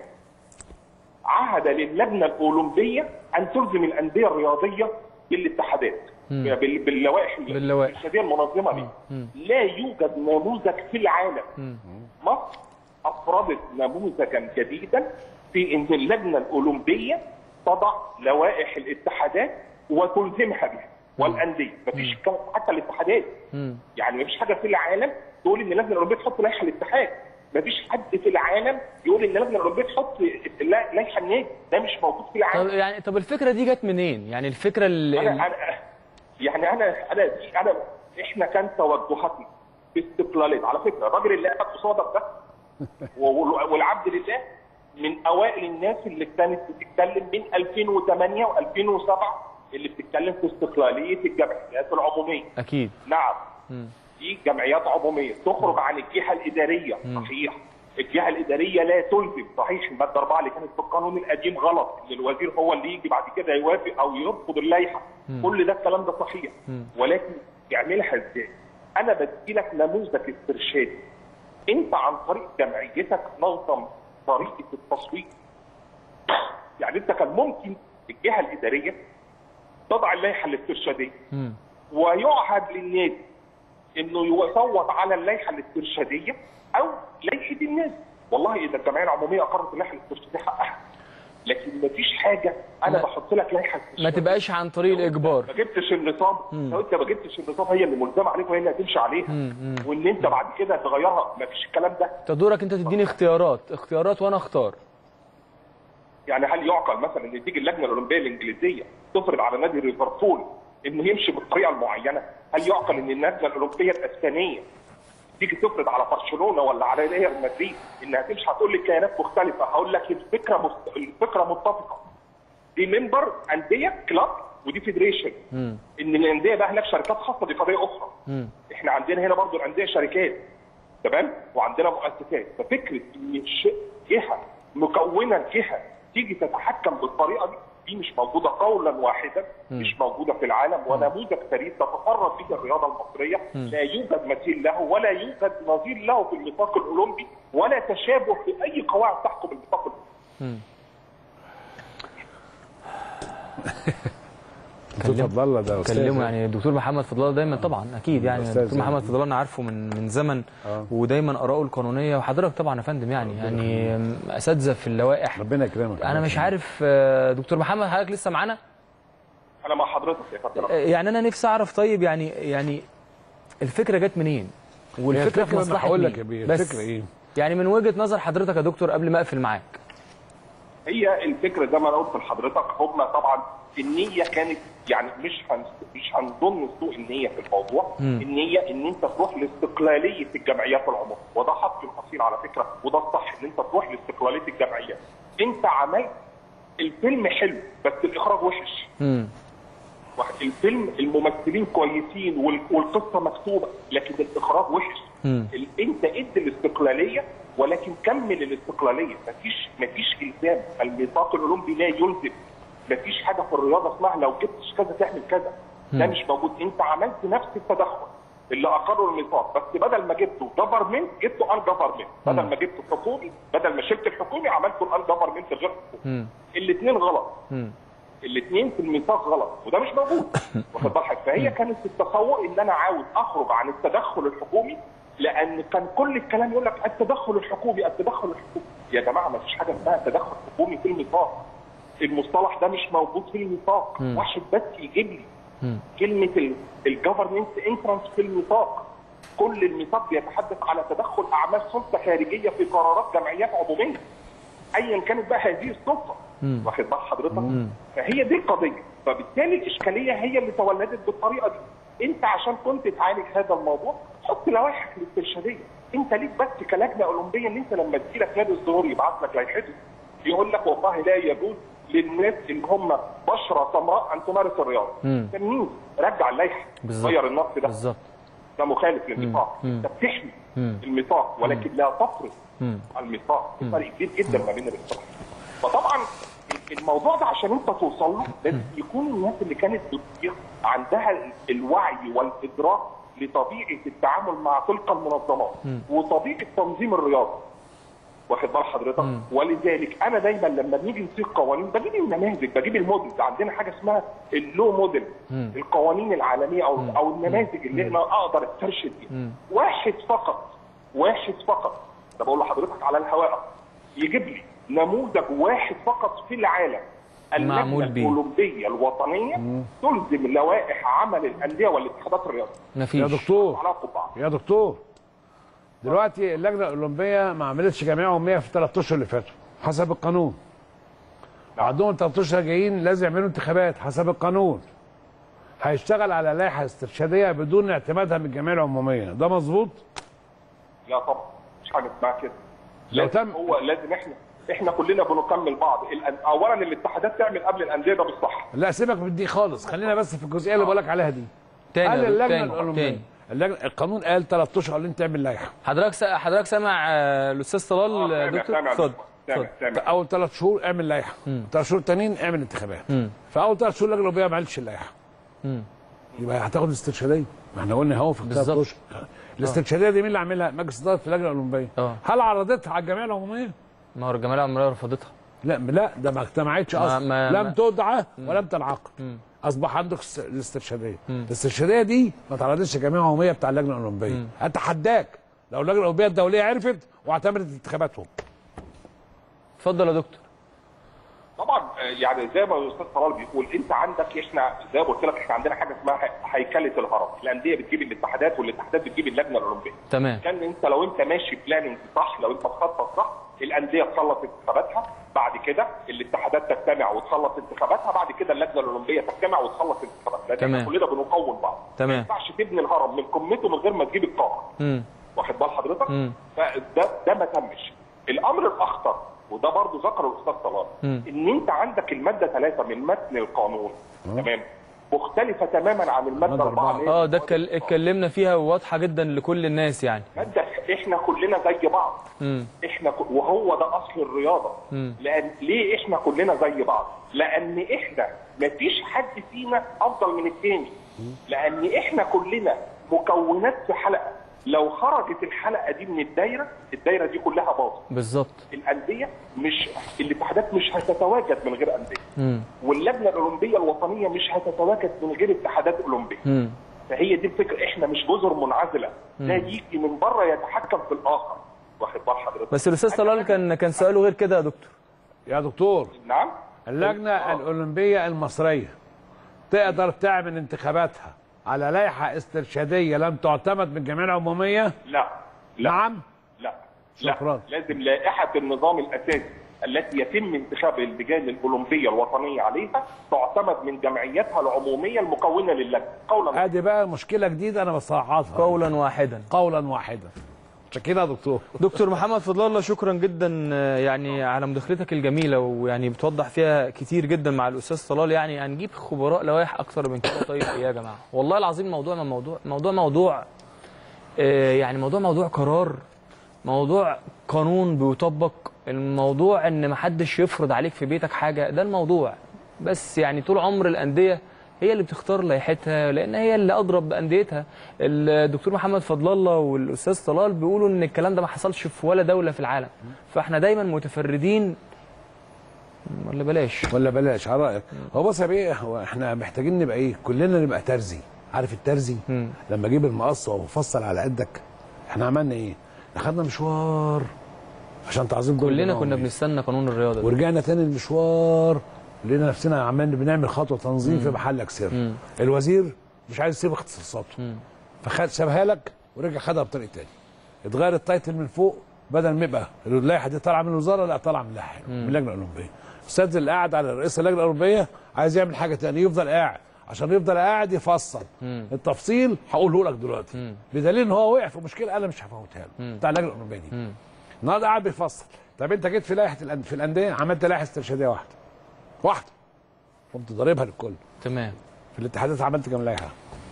C: عهد للجنه الاولمبيه ان تلزم الانديه الرياضيه بالاتحادات بال- باللوائح
A: باللوائح.
C: الارشاديه المنظمه دي لا يوجد نموذج في العالم مصر افرضت نموذجا جديدا في ان اللجنه الاولمبيه تضع لوائح الاتحادات وتلزمها بها والانديه مفيش الكلام حتى الاتحادات يعني مفيش حاجه في العالم تقول ان اللجنه الاولمبيه تحط لائحه الاتحاد مفيش حد في العالم يقول ان اللجنه الاولمبيه تحط لا- لائحه النادي ده مش موجود في
A: طب
C: العالم
A: يعني طب الفكره دي جت منين يعني الفكره اللي
C: انا انا يعني انا انا دي انا احنا كان توجهاتنا باستقلاليه على فكره الراجل اللي قاعد قصادك ده و- والعبد لله من اوائل الناس اللي كانت بتتكلم من 2008 و2007 اللي بتتكلم في استقلاليه الجمعيات العموميه
A: اكيد
C: نعم في جمعيات عموميه تخرج عن الجهه الاداريه صحيح الجهه الاداريه لا تلزم صحيح الماده 4 اللي كانت في القانون القديم غلط ان الوزير هو اللي يجي بعد كده يوافق او يرفض اللائحه كل ده الكلام ده صحيح ولكن يعملها ازاي؟ انا بدي لك نموذج استرشادي انت عن طريق جمعيتك نظم طريقه التصويت يعني انت كان ممكن الجهه الاداريه تضع اللائحه الاسترشاديه ويعهد للنادي انه يصوت على اللائحه الاسترشاديه او لائحه النادي والله اذا الجمعيه العموميه اقرت اللائحه الاسترشاديه حقها لكن مفيش حاجه انا
A: ما-
C: بحط لك لائحه
A: ما
C: استرشاديه
A: تبقاش عن طريق الاجبار
C: ما جبتش النظام لو انت ما جبتش النظام هي اللي ملزمه عليك وهي اللي هتمشي عليها وان انت بعد كده تغيرها ما فيش الكلام ده
A: انت دورك انت تديني اختيارات اختيارات وانا اختار
C: يعني هل يعقل مثلا ان تيجي اللجنه الاولمبيه الانجليزيه تفرض على نادي ليفربول انه يمشي بالطريقه المعينه؟ هل يعقل ان اللجنه الاولمبيه الاسبانيه تيجي تفرض على برشلونه ولا على ريال مدريد انها تمشي هتقول لي كيانات مختلفه هقول لك الفكره مست... الفكره متفقه دي منبر انديه كلاب ودي فيدريشن ان الانديه بقى هناك شركات خاصه دي قضيه اخرى احنا عندنا هنا برضو الانديه شركات تمام وعندنا مؤسسات ففكره ان ش- جهه مكونه جهه تيجي تتحكم بالطريقه دي دي مش موجوده قولا واحدا مش موجوده في العالم ونموذج فريد تتفرد به الرياضه المصريه لا يوجد مثيل له ولا يوجد نظير له في الميثاق الاولمبي ولا تشابه في اي قواعد تحكم الميثاق الاولمبي
B: دكتور فضل الله ده أستاذ.
A: كلمه يعني الدكتور محمد فضل الله دايما طبعا اكيد يعني
B: أستاذ
A: الدكتور
B: يعني.
A: محمد فضل الله انا عارفه من من زمن
B: آه.
A: ودايما اراءه القانونيه وحضرتك طبعا يا فندم يعني يعني اساتذه في اللوائح
B: ربنا يكرمك
A: انا مش عارف آه، دكتور محمد حضرتك لسه معانا
C: انا مع حضرتك يا
A: آه،
C: فندم
A: يعني انا نفسي اعرف طيب يعني يعني الفكره جت منين والفكره في مصلحه
B: هقول
A: مين
B: لك يا بيه
A: بس
B: الفكره ايه؟
A: يعني من وجهه نظر حضرتك يا دكتور قبل ما اقفل معاك
C: هي الفكره زي ما انا قلت لحضرتك هم طبعا النيه كانت يعني مش هن مش هنضم سوء النيه في الموضوع النيه ان انت تروح لاستقلاليه الجمعيات العموميه وده حق الاصيل على فكره وده الصح ان انت تروح لاستقلاليه الجمعيات انت عملت الفيلم حلو بس الاخراج وحش
A: امم
C: واحد الفيلم الممثلين كويسين وال- والقصه مكتوبه لكن الاخراج وحش
A: مم.
C: ال- انت ادي الاستقلاليه ولكن كمل الاستقلاليه مفيش مفيش الزام الميثاق الاولمبي لا يلزم مفيش حاجه في الرياضه اسمها لو جبتش كذا تعمل كذا ده مش موجود انت عملت نفس التدخل اللي اقروا الميثاق بس بدل ما جبته جفرمنت جبته ان جفرمنت بدل ما جبته حكومي بدل ما شلت الحكومي عملته الان جفرمنت غير حكومي
A: مم.
C: الاثنين غلط
A: مم.
C: الاثنين في الميثاق غلط وده مش موجود واخد بالك فهي كانت التصور ان انا عاوز اخرج عن التدخل الحكومي لان كان كل الكلام يقول لك التدخل الحكومي التدخل الحكومي يا جماعه ما فيش حاجه اسمها تدخل حكومي في الميثاق المصطلح ده مش موجود في الميثاق واحد بس يجيب لي
A: مم.
C: كلمه الجفرنس انترانس في الميثاق كل الميثاق بيتحدث على تدخل اعمال سلطه خارجيه في قرارات جمعيات عموميه ايا كانت بقى هذه السلطه واخد بال حضرتك فهي دي القضيه فبالتالي الاشكاليه هي اللي تولدت بالطريقه دي انت عشان كنت تعالج هذا الموضوع حط لوائحك الاسترشاديه انت ليك بس كلجنه اولمبيه ان انت لما تجي لك نادي الظهور يبعت لك لائحته يقول لك والله لا يجوز للناس اللي هم بشره سمراء ان تمارس الرياضه
A: مم.
C: تمييز رجع اللائحه
A: بالظبط.
C: غير النص ده
A: بالظبط
C: ده مخالف للميثاق
A: مم.
C: انت بتحمي
A: مم.
C: الميثاق ولكن لا تفرض
A: مم.
C: الميثاق في فرق كبير جدا ما بين الاصطلاحين فطبعا الموضوع ده عشان انت توصل له لازم يكون الناس اللي كانت بتطيق عندها الوعي والادراك لطبيعه التعامل مع تلك المنظمات وطبيعه تنظيم الرياضه واخد بال حضرتك ولذلك انا دايما لما بنيجي نصيغ قوانين بجيب النماذج بجيب الموديلز عندنا حاجه اسمها اللو موديل القوانين العالميه او او النماذج اللي انا اقدر استرشد بيها واحد فقط واحد فقط ده بقول لحضرتك على الهواء يجيب لي نموذج واحد فقط في العالم
A: معمول
C: اللجنه
A: بيه.
C: الاولمبيه الوطنيه تلزم لوائح عمل الانديه والاتحادات الرياضيه
A: مفيش
B: يا دكتور
C: على بعض
B: يا دكتور دلوقتي اللجنه الاولمبيه ما عملتش جمعيه عموميه في الثلاث اشهر اللي فاتوا حسب القانون وعندهم 3 اشهر جايين لازم يعملوا انتخابات حسب القانون هيشتغل على لائحه استرشاديه بدون اعتمادها من الجمعيه العموميه ده مظبوط
C: لا طبعا مش حاجه اسمها كده
B: لو
C: لازم
B: تم-
C: هو لازم احنا احنا كلنا بنكمل بعض الأن- اولا الاتحادات تعمل قبل الانديه ده بالصح
B: لا سيبك من دي خالص خلينا بس في الجزئيه اللي بقول لك عليها دي
A: تاني
B: قال
A: يا دكتور،
B: اللجنه
A: تاني
B: الاولمبيه
A: تاني
B: اللجنه القانون قال 3 اشهر اللي انت تعمل لائحه
A: حضرتك س... حضرتك سامع آه، الاستاذ طلال آه،
C: سامع-
A: دكتور
C: سامع
A: اتفضل
C: سامع
A: اتفضل
C: سامع
B: اول ثلاث شهور اعمل لائحه ثلاث شهور تانيين اعمل انتخابات فاول ثلاث شهور اللجنه الاولمبيه ما عملتش اللائحه يبقى هتاخد الاسترشاديه ما احنا قلنا اهو في الثلاث
A: بالظبط.
B: اشهر الاسترشاديه دي مين اللي عاملها؟ مجلس اداره اللجنه الاولمبيه
A: اه.
B: هل عرضتها على الجمعيه العموميه؟
A: ما هو الجمعيه العمريه رفضتها
B: لا لا ده ما اجتمعتش
A: ما-
B: اصلا
A: ما-
B: لم
A: ما-
B: تدعى ولم تنعقد اصبح عندك الس- الاسترشاديه الاسترشاديه دي ما تعرضتش الجمعيه العموميه بتاع اللجنه الاولمبيه اتحداك لو اللجنه الاولمبيه الدوليه عرفت واعتمدت انتخاباتهم
A: اتفضل يا دكتور
C: طبعا آه، يعني زي ما الاستاذ طلال بيقول انت عندك احنا زي ما قلت لك احنا عندنا حاجه اسمها هي- هيكله الهرم الانديه بتجيب الاتحادات والاتحادات بتجيب اللجنه الاولمبيه
A: تمام
C: كان انت لو انت ماشي بلاننج صح لو انت مخطط صح الانديه تخلص انتخاباتها بعد كده الاتحادات تجتمع وتخلص انتخاباتها بعد كده اللجنه الاولمبيه تجتمع وتخلص انتخاباتها لان
A: تمام.
C: احنا كلنا بنقوم بعض
A: تمام.
C: ما ينفعش تبني الهرم من قمته من غير ما تجيب القاعه
A: امم
C: واخد بال حضرتك؟
A: مم.
C: فده ده ما تمش. الامر الاخطر وده برضه ذكره الاستاذ طلال
A: مم.
C: ان انت عندك الماده 3 من متن القانون تمام مختلفه تماما عن الماده
B: مادة
C: 4
B: أربعة.
A: اه ده اتكل- اتكلمنا فيها واضحه جدا لكل الناس يعني
C: ماده احنا كلنا زي بعض
A: امم
C: احنا ك... وهو ده اصل الرياضه
A: مم.
C: لان ليه احنا كلنا زي بعض لان احنا مفيش حد فينا افضل من التاني لان احنا كلنا مكونات في حلقه لو خرجت الحلقه دي من الدايره الدايره دي كلها باظت
A: بالظبط
C: الانديه مش الاتحادات مش هتتواجد من غير انديه
A: امم
C: واللجنه الاولمبيه الوطنيه مش هتتواجد من غير اتحادات اولمبيه
A: امم
C: فهي دي الفكره احنا مش جزر منعزله ده يجي من بره يتحكم في الاخر واخد بال حضرتك
A: بس الاستاذ طلال كان كان سؤاله غير كده يا دكتور
B: يا دكتور
C: نعم
B: اللجنه
C: آه.
B: الاولمبيه المصريه تقدر تعمل انتخاباتها على لائحه استرشاديه لم تعتمد من الجمعيه العموميه
C: لا لا
B: نعم
C: لا
B: شكراً.
C: لا لازم لائحه النظام الاساسي التي يتم انتخاب اللجان الاولمبيه الوطنيه عليها تعتمد من جمعيتها العموميه المكونه للجنه قولا
B: ادي بقى مشكله جديده انا بصعدها
A: قولا واحدا
B: قولا واحدا شكرا يا دكتور
A: دكتور محمد فضل الله شكرا جدا آه، يعني على مداخلتك الجميله ويعني بتوضح فيها كتير جدا مع الاستاذ طلال يعني هنجيب خبراء لوائح اكتر من كده طيب ايه يا جماعه والله العظيم موضوع ما موضوع موضوع موضوع آه، يعني موضوع موضوع قرار موضوع قانون بيطبق الموضوع ان محدش يفرض عليك في بيتك حاجه ده الموضوع بس يعني طول عمر الانديه هي اللي بتختار لائحتها لان هي اللي اضرب بانديتها الدكتور محمد فضل الله والاستاذ طلال بيقولوا ان الكلام ده ما حصلش في ولا دوله في العالم فاحنا دايما متفردين ولا بلاش
B: ولا بلاش على رايك هو بص يا بيه هو احنا محتاجين نبقى ايه كلنا نبقى ترزي عارف الترزي
A: مم.
B: لما اجيب المقص وافصل على قدك احنا عملنا ايه اخدنا مشوار عشان تعظيم دور
A: كلنا
B: الجمهور.
A: كنا بنستنى قانون الرياضه ده.
B: ورجعنا تاني المشوار لقينا نفسنا عمال بنعمل خطوه تنظيم في محلك سر
A: مم.
B: الوزير مش عايز يسيب اختصاصاته
A: مم.
B: فخد سابها لك ورجع خدها بطريق تاني اتغير التايتل من فوق بدل ما يبقى اللائحه دي طالعه من الوزاره لا طالعه من اللائحه من اللجنه الاولمبيه الاستاذ اللي قاعد على رئيس اللجنه الاولمبيه عايز يعمل حاجه تانية يفضل قاعد عشان يفضل قاعد يفصل
A: مم.
B: التفصيل هقوله لك دلوقتي
A: مم.
B: بدليل ان هو وقع في مشكله انا مش هفوتها له
A: مم.
B: بتاع اللجنه الاولمبيه دي
A: مم.
B: النهارده قاعد بيفصل طب انت جيت في لائحه الأن- في الانديه عملت لائحه استرشاديه واحده واحده قمت ضاربها للكل
A: تمام
B: في الاتحادات عملت كام لائحه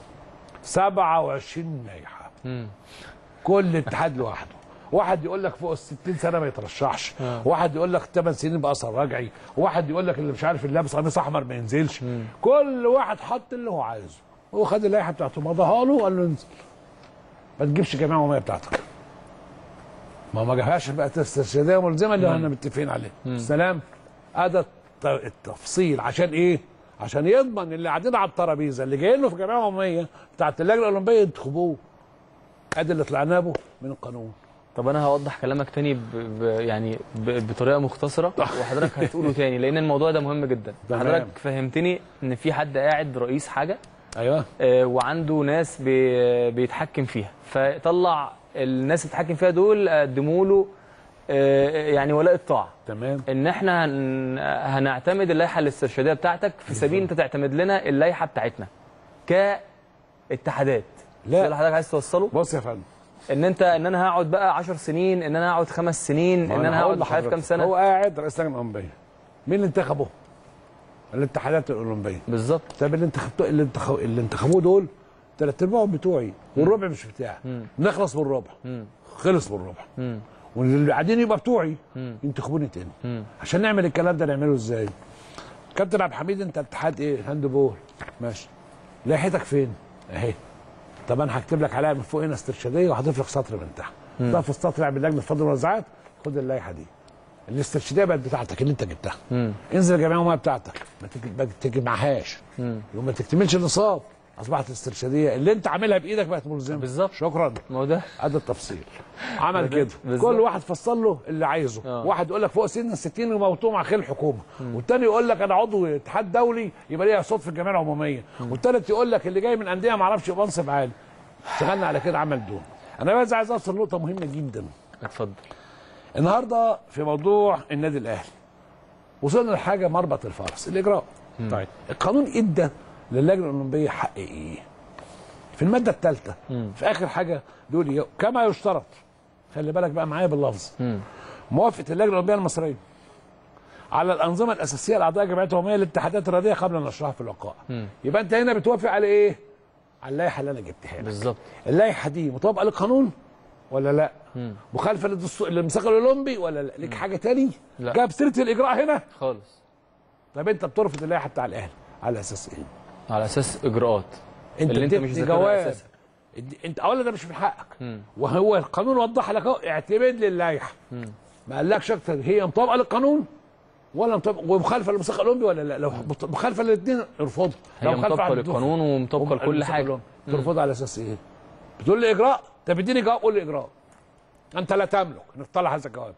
B: 27 لائحه
A: مم.
B: كل اتحاد لوحده واحد يقول لك فوق ال 60 سنه ما يترشحش
A: آه.
B: واحد يقول لك 8 سنين باثر رجعي واحد يقول لك اللي مش عارف اللي لابس قميص احمر ما ينزلش كل واحد حط اللي هو عايزه هو خد اللائحه بتاعته مضاها له وقال له انزل ما تجيبش جميع العموميه بتاعتك ما ما جابهاش بقى استرشاديه ملزمه اللي احنا متفقين عليه السلام ادى الت- التفصيل عشان ايه؟ عشان يضمن اللي قاعدين على الترابيزه اللي جايين له في جمعيه عموميه بتاعت اللجنه الاولمبيه ينتخبوه ادي اللي طلعنا به من القانون
A: طب انا هوضح كلامك تاني ب... ب... يعني ب... بطريقه مختصره وحضرتك هتقوله تاني لان الموضوع ده مهم جدا
B: تمام.
A: حضرتك فهمتني ان في حد قاعد رئيس حاجه
B: ايوه
A: آه، وعنده ناس بي... بيتحكم فيها فطلع الناس اللي بيتحكم فيها دول قدموا له آه، يعني ولاء الطاعه
B: تمام
A: ان احنا هن... هنعتمد اللائحه الاسترشاديه بتاعتك في سبيل انت تعتمد لنا اللائحه بتاعتنا كاتحادات
B: لا.
A: ده اللي حضرتك عايز توصله
B: بص يا فندم
A: ان انت ان انا هقعد بقى 10 سنين ان انا هقعد خمس سنين ان انا
B: هقول
A: هقعد مش عارف كام
B: لحضرتك.
A: سنه
B: هو قاعد رئيس اللجنه الاولمبيه مين اللي انتخبه؟ الاتحادات الاولمبيه
A: بالظبط
B: طب اللي انتخبتوه اللي انتخبوه اللي انتخبوه دول ثلاث ارباعهم بتوعي والربع مش بتاعي نخلص بالربع
A: مم.
B: خلص بالربع
A: مم.
B: واللي قاعدين يبقى بتوعي
A: مم.
B: ينتخبوني تاني
A: مم.
B: عشان نعمل الكلام ده نعمله ازاي؟ كابتن عبد الحميد انت اتحاد ايه؟ هاند بول ماشي لائحتك فين؟ اهي طب انا هكتب لك عليها من فوق هنا استرشاديه وهضيف لك سطر من تحت ضاف السطر اعمل لجنه فضل ونزاعات خد اللائحه دي الاسترشاديه بقت بتاعتك اللي انت جبتها
A: مم.
B: انزل الجمعيه العموميه بتاعتك ما تج- ما تجمعهاش
A: مم.
B: وما تكتملش النصاب اصبحت الاسترشاديه اللي انت عاملها بايدك بقت ملزمه
A: بالظبط.
B: شكرا
A: ما هو ده
B: ادي التفصيل عمل
A: بالظبط.
B: كده
A: بالظبط.
B: كل واحد فصل له اللي عايزه
A: آه.
B: واحد يقول لك فوق سن ال 60 يموتوه مع خير الحكومه والتاني يقول لك انا عضو اتحاد دولي يبقى ليا صوت في الجمعيه العموميه والتالت يقول لك اللي جاي من انديه ما اعرفش يبقى منصب عالي اشتغلنا على كده عمل دون انا بس عايز اوصل نقطه مهمه جدا
A: اتفضل
B: النهارده في موضوع النادي الاهلي وصلنا لحاجه مربط الفرس الاجراء طيب القانون ادى للجنه الاولمبيه حق ايه في الماده الثالثه في اخر حاجه بيقول إيه؟ كما يشترط خلي بالك بقى معايا باللفظ
A: مم.
B: موافقه اللجنه الاولمبيه المصريه على الانظمه الاساسيه لاعضاء جمعيه العموميه للاتحادات الرياضيه قبل نشرها في الوقائع
A: مم.
B: يبقى انت هنا بتوافق على ايه على اللائحه اللي انا جبتها لك
A: بالظبط
B: اللائحه دي مطابقه للقانون ولا لا
A: مم.
B: مخالفه للدستور للميثاق الاولمبي ولا لا ليك حاجه تاني
A: لا.
B: جاب سيره الاجراء هنا
A: خالص
B: طب انت بترفض اللائحه بتاع الاهلي على اساس ايه
A: على اساس اجراءات
B: انت
A: اللي انت
B: بتدي
A: مش ذاكرها
B: جواب
A: اساسا
B: ادي- انت اولا ده مش من حقك
A: مم.
B: وهو القانون وضح لك اهو اعتمد لي اللائحه
A: مم.
B: ما قالكش اكتر هي مطابقه للقانون ولا مطابقه ومخالفه للميثاق الاولمبي ولا لا لو مخالفه للاثنين ارفضها
A: هي
B: لو مخالفة
A: مطابقه
B: على
A: للقانون ومطابقه لكل
B: الميثاق
A: حاجه
B: الأولمبي. ترفضها على اساس ايه؟ بتقول لي اجراء طب اديني جواب قول لي اجراء انت لا تملك انك تطلع هذا الجواب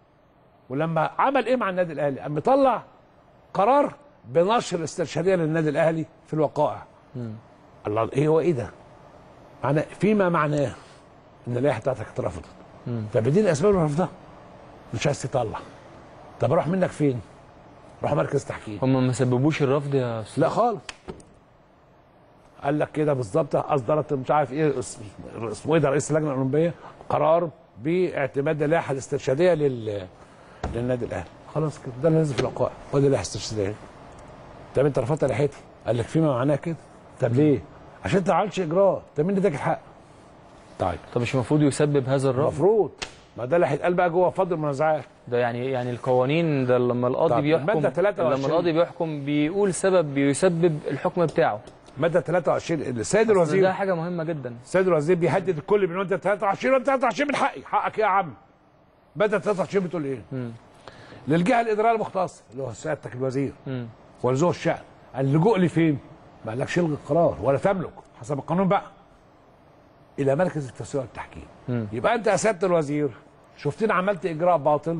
B: ولما عمل ايه مع النادي الاهلي؟ قام مطلع قرار بنشر الاسترشاديه للنادي الاهلي في الوقائع الله ايه هو ايه ده؟ معناه فيما معناه ان اللائحه بتاعتك اترفضت فبدين اسباب رفضها مش عايز تطلع طب اروح منك فين؟ روح مركز تحكيم
A: هم ما سببوش الرفض يا استاذ
B: لا خالص قال لك كده بالظبط اصدرت مش عارف ايه اسم- اسمه ايه ده رئيس اللجنه الاولمبيه قرار باعتماد اللائحه الاسترشاديه لل للنادي الاهلي خلاص كده ده اللي نزل في الوقائع ودي اللائحه الاسترشاديه طب انت رفضت لائحتي قال لك فيما معناه كده طب ليه؟ عشان انت ما عملتش اجراء طب مين اللي اداك الحق؟ طيب
A: طب مش المفروض يسبب هذا الرفض
B: المفروض ما ده اللي هيتقال بقى جوه فضل المنازعات
A: ده يعني يعني القوانين ده لما القاضي
B: طب
A: بيحكم
B: المادة 23.
A: لما القاضي بيحكم بيقول سبب بيسبب الحكم بتاعه
B: ماده 23 السيد
A: ده
B: الوزير
A: حاجه مهمه جدا
B: السيد الوزير بيهدد الكل بماده 23 ماده 23 من حقي حقك ايه يا عم ماده 23 بتقول ايه للجهه الاداريه المختصه اللي هو سيادتك الوزير
A: مم.
B: ولزوم الشأن اللجوء لفين؟ ما قالكش الغي القرار ولا تملك حسب القانون بقى الى مركز التسويه والتحكيم
A: مم.
B: يبقى انت يا سياده الوزير شفتني عملت اجراء باطل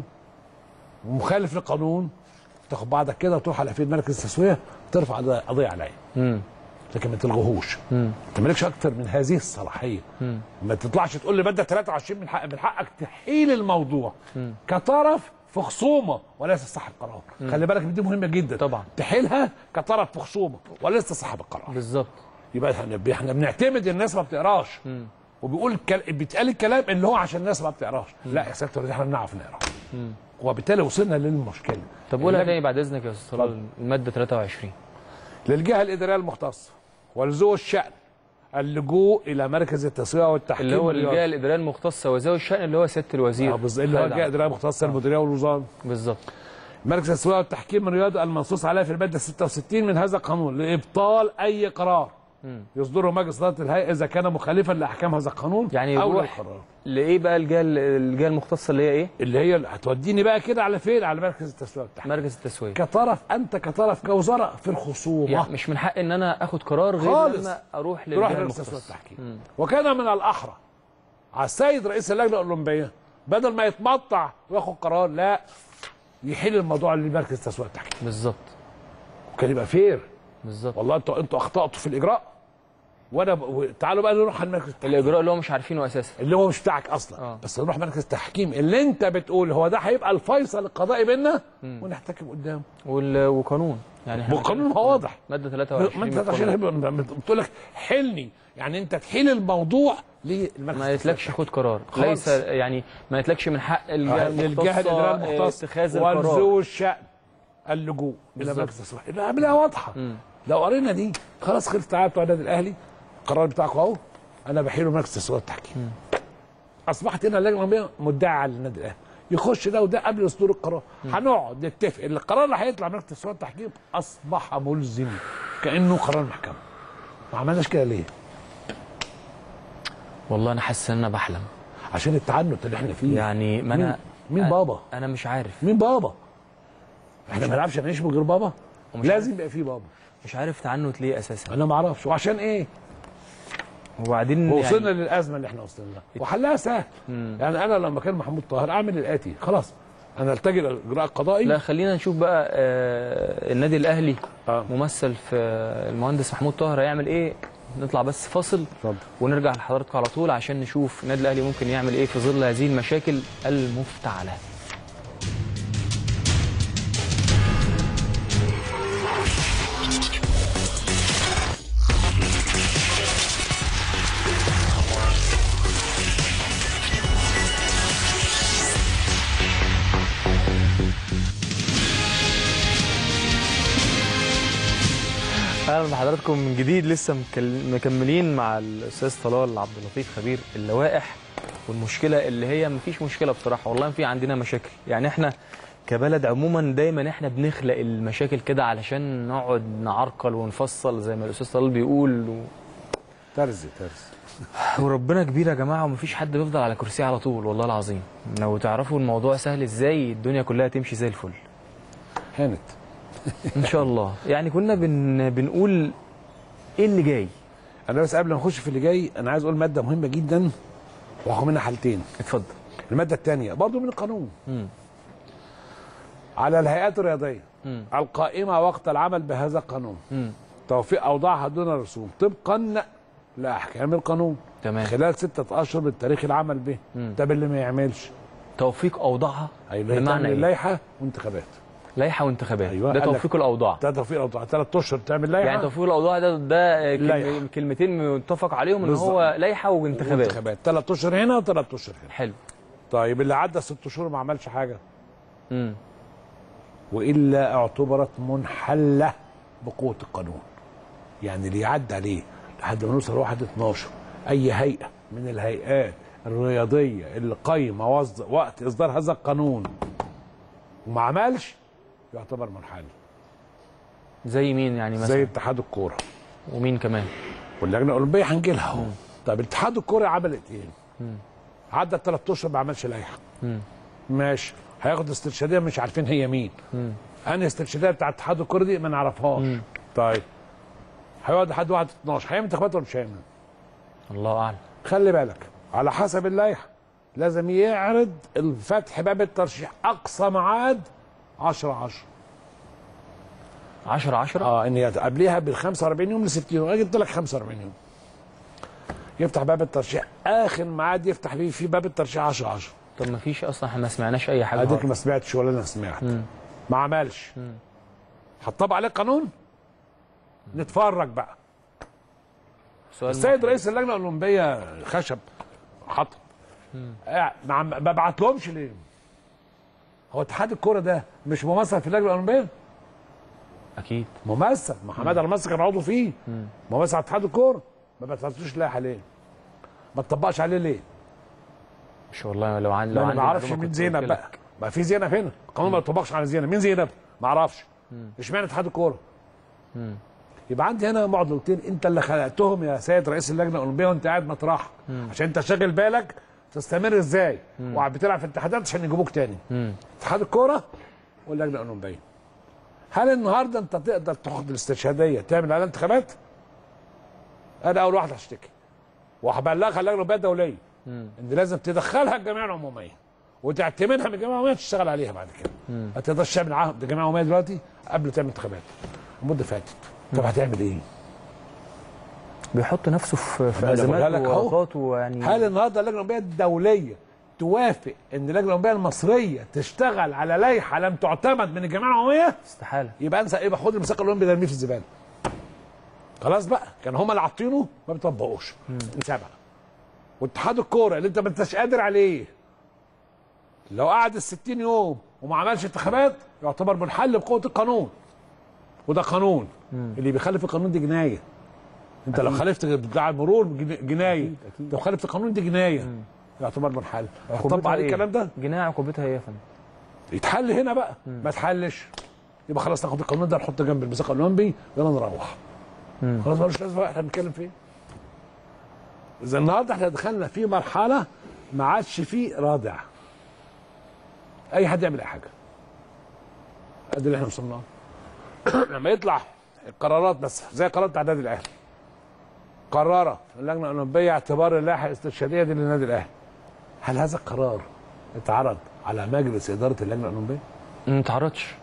B: ومخالف للقانون تاخد بعضك كده وتروح على فين مركز التسويه ترفع قضية- قضيه عليا
A: مم.
B: لكن ما تلغوهوش
A: مم.
B: انت مالكش اكتر من هذه الصلاحيه
A: مم.
B: ما تطلعش تقول لي ماده 23 من حق من حقك تحيل الموضوع كطرف في خصومه وليس صاحب قرار خلي بالك دي مهمه جدا
A: طبعا.
B: تحيلها كطرف في خصومه وليس صاحب القرار
A: بالظبط
B: يبقى احنا احنا بنعتمد الناس ما بتقراش وبيقول كل... بيتقال الكلام اللي هو عشان الناس ما بتقراش لا يا سياده الوزير احنا بنعرف نقرا وبالتالي وصلنا للمشكله
A: طب قولها
B: اللجنة-
A: تاني بعد اذنك يا استاذ طلال الماده 23
B: للجهه الاداريه المختصه ولذو الشان اللجوء الى مركز التسويه والتحكيم
A: اللي هو
B: والرياضة.
A: الجهه الاداريه المختصه وذوي الشان اللي هو سياده الوزير
B: آه، بالظبط اللي هو
A: خالد
B: الجهه
A: عبد-
B: الاداريه المختصه المديريه والوزاره
A: بالظبط
B: مركز التسويه والتحكيم الرياضي المنصوص عليه في الماده 66 من هذا القانون لابطال اي قرار يصدره مجلس اداره الهيئه اذا كان مخالفا لاحكام هذا القانون
A: يعني
B: او
A: يروح
B: للقرار
A: لايه بقى الجهه الجهه المختصه اللي هي ايه
B: اللي هي اللي هتوديني بقى كده على فين على مركز التسويه والتحكيم
A: مركز التسويه
B: كطرف انت كطرف كوزاره في الخصومه
A: يعني مش من حق ان انا اخد قرار غير
B: خالص.
A: لما اروح
B: تروح
A: للجهه
B: لمركز التسويه
A: المختصه
B: والتحكيم وكان من الاحرى على السيد رئيس اللجنه الاولمبيه بدل ما يتمطع وياخد قرار لا يحيل الموضوع لمركز التسويه والتحكيم
A: بالظبط
B: وكان يبقى فير
A: بالظبط
B: والله انتوا انتوا اخطاتوا في الاجراء وانا ب... و- تعالوا بقى نروح على مركز التحكيم
A: الاجراء اللي هو مش عارفينه اساسا
B: اللي هو مش بتاعك اصلا
A: آه.
B: بس نروح مركز التحكيم اللي انت بتقول هو ده هيبقى الفيصل القضائي بيننا ونحتكم قدامه
A: وال- وقانون يعني احنا
B: والقانون هو واضح
A: ماده 23
B: ما انت
A: من
B: عشان
A: القانون.
B: هيبقى- بتقول لك حلني يعني انت تحيل الموضوع للمركز
A: ما يتلكش خد قرار
B: خالص.
A: ليس يعني ما يتلكش من حق الجهه
B: للجهه الاداريه
A: المختصه
B: المختصه
A: اتخاذ القرار
B: ولذو الشان اللجوء الى
A: بالظبط.
B: مركز التسويه لا عاملها واضحه لو قرينا دي خلاص خلص تعالى بتوع النادي الاهلي القرار بتاعكم اهو انا بحيله مركز التسويه والتحكيم اصبحت هنا اللجنه الأولمبية مدعي على النادي الاهلي يخش ده وده قبل صدور القرار هنقعد نتفق ان القرار اللي هيطلع من مركز التسويه والتحكيم اصبح ملزم كانه قرار محكمه ما عملناش كده ليه؟
A: والله انا حاسس ان انا بحلم
B: عشان التعنت اللي احنا فيه
A: يعني ما
B: مين-
A: انا
B: مين بابا؟
A: انا مش عارف
B: مين بابا؟ احنا ما نعرفش نعيش من غير بابا؟
A: ومش
B: لازم يبقى فيه بابا
A: مش عارف تعنت ليه اساسا
B: انا ما اعرفش وعشان ايه؟
A: وبعدين
B: وصلنا
A: يعني
B: للازمه اللي احنا وصلنا لها وحلها سهل يعني انا لما كان محمود طاهر اعمل الاتي خلاص انا التجئ للاجراء القضائي
A: لا خلينا نشوف بقى آه النادي الاهلي
B: آه.
A: ممثل في المهندس محمود طاهر هيعمل ايه نطلع بس فاصل
B: اتفضل.
A: ونرجع لحضراتكم على طول عشان نشوف النادي الاهلي ممكن يعمل ايه في ظل هذه المشاكل المفتعله اهلا بحضراتكم من جديد لسه مكل- مكملين مع الاستاذ طلال عبد اللطيف خبير اللوائح والمشكله اللي هي مفيش مشكله بصراحه والله في عندنا مشاكل يعني احنا كبلد عموما دايما احنا بنخلق المشاكل كده علشان نقعد نعرقل ونفصل زي ما الاستاذ طلال بيقول و...
B: ترزي ترزي
A: وربنا كبير يا جماعه ومفيش حد بيفضل على كرسيه على طول والله العظيم لو تعرفوا الموضوع سهل ازاي الدنيا كلها تمشي زي الفل
B: هانت
A: ان شاء الله يعني كنا بن... بنقول ايه اللي جاي
B: انا بس قبل ما نخش في اللي جاي انا عايز اقول ماده مهمه جدا وهاخد منها حالتين
A: اتفضل
B: الماده الثانيه برضه من القانون
A: مم.
B: على الهيئات الرياضيه
A: مم.
B: القائمه وقت العمل بهذا القانون
A: مم.
B: توفيق اوضاعها دون رسوم طبقا لاحكام القانون
A: تمام
B: خلال ستة اشهر من تاريخ العمل به
A: مم.
B: طب اللي ما يعملش
A: توفيق اوضاعها
B: هيبقى
A: بمعنى
B: تعمل
A: ايه؟
B: اللائحه وانتخابات
A: لائحه وانتخابات
B: أيوة،
A: ده
B: قال لك-
A: توفيق الاوضاع
B: ده توفيق اوضاع ثلاث اشهر تعمل لائحه
A: يعني توفيق الاوضاع ده ده كلم-
B: لائحة.
A: كلمتين متفق عليهم ان
B: بالظبط.
A: هو لائحه وانتخابات
B: انتخابات ثلاث اشهر هنا وثلاث اشهر هنا
A: حلو
B: طيب اللي عدى ست شهور ما عملش حاجه
A: امم
B: والا اعتبرت منحله بقوه القانون يعني اللي يعدي عليه لحد ما نوصل 1 12 اي هيئه من الهيئات الرياضيه اللي قايمه وصد- وقت اصدار هذا القانون وما عملش يعتبر منحل
A: زي مين يعني مثلا
B: زي اتحاد الكوره
A: ومين كمان
B: واللجنه الاولمبيه هنجي لها اهو طب اتحاد الكوره عملت ايه؟ عدى ثلاث اشهر ما عملش لائحه ماشي هياخد استرشاديه مش عارفين هي مين انهي استرشاديه بتاع اتحاد الكوره دي ما نعرفهاش طيب هيقعد لحد 1 12 هيعمل انتخابات ولا مش هيعمل؟
A: الله اعلم
B: خلي بالك على حسب اللائحه لازم يعرض الفتح باب الترشيح اقصى ميعاد 10 10
A: 10 10
B: اه ان هي قبليها بال 45 يوم ل 60 يوم انا جبت لك 45 يوم يفتح باب الترشيح اخر ميعاد يفتح فيه في باب الترشيح 10 10
A: طب ما فيش اصلا احنا ما سمعناش اي حاجه
B: اديك
A: النهاردة.
B: ما سمعتش ولا انا سمعت ما عملش هتطبق عليه قانون نتفرج بقى
A: سؤال
B: السيد
A: محرج.
B: رئيس اللجنه الاولمبيه خشب حطب قاعد- ما ما ببعت لهمش ليه؟ هو اتحاد الكوره ده مش ممثل في اللجنه الاولمبيه؟
A: اكيد
B: ممثل محمد المصري كان عضو فيه ممثل على اتحاد الكوره ما بتفتوش لائحه ليه؟ ما تطبقش عليه ليه؟
A: مش والله لو عن لو
B: ما انا
A: عندي
B: ما اعرفش
A: معلومة
B: مين
A: كنت
B: زينب
A: قلت
B: بقى
A: لك.
B: ما في زينب هنا القانون ما يطبقش على زينب مين زينب؟ ما اعرفش اشمعنى اتحاد الكوره؟ يبقى عندي هنا معضلتين انت اللي خلقتهم يا سيد رئيس اللجنه الاولمبيه وانت قاعد مطرحك عشان انت شاغل بالك تستمر ازاي وقاعد بتلعب في الاتحادات عشان يجيبوك تاني اتحاد الكوره واللجنه الاولمبيه هل النهارده انت تقدر تاخد الاستشهاديه تعمل على انتخابات؟ انا اول واحد هشتكي وهبلغها اللجنه الاولمبيه الدوليه ان لازم تدخلها الجمعيه العموميه وتعتمدها من الجمعيه العموميه تشتغل عليها بعد كده ما تقدرش تعمل عقد جمعيه عموميه دلوقتي قبل تعمل انتخابات المده فاتت طب هتعمل ايه؟
A: بيحط نفسه في في
B: أنا بقولها
A: ازمات
B: لك أهو.
A: وورطات ويعني
B: هل النهارده اللجنه الاولمبيه الدوليه توافق ان اللجنه الاولمبيه المصريه تشتغل على لائحه لم تعتمد من الجمعيه العموميه
A: استحاله
B: يبقى انسى ايه خد الميثاق الاولمبي ده ارميه في الزباله خلاص بقى كان هم اللي عاطينه ما بيطبقوش انسى بقى واتحاد الكوره اللي انت ما انتش قادر عليه لو قعد ال 60 يوم وما عملش انتخابات يعتبر منحل بقوه القانون وده قانون اللي بيخالف القانون دي جنايه انت لو خالفت بتاع المرور جن- جنايه لو خالفت القانون دي جنايه يعتبر منحل هتطبق عليه الكلام ده
A: جنايه عقوبتها ايه يا فندم؟
B: يتحل هنا بقى ما اتحلش يبقى خلاص ناخد القانون ده نحطه جنب الميثاق الاولمبي يلا نروح خلاص ملوش لازمه بقى احنا بنتكلم في ايه اذا النهارده احنا دخلنا في مرحله ما عادش فيه رادع اي حد يعمل اي حاجه ادي اللي احنا وصلنا له. لما يطلع القرارات بس زي قرار تعداد الاهلي قررت اللجنه الاولمبيه اعتبار اللائحه الاسترشاديه دي للنادي الاهلي هل هذا القرار اتعرض على مجلس اداره اللجنه الاولمبيه؟
A: ما تعرضش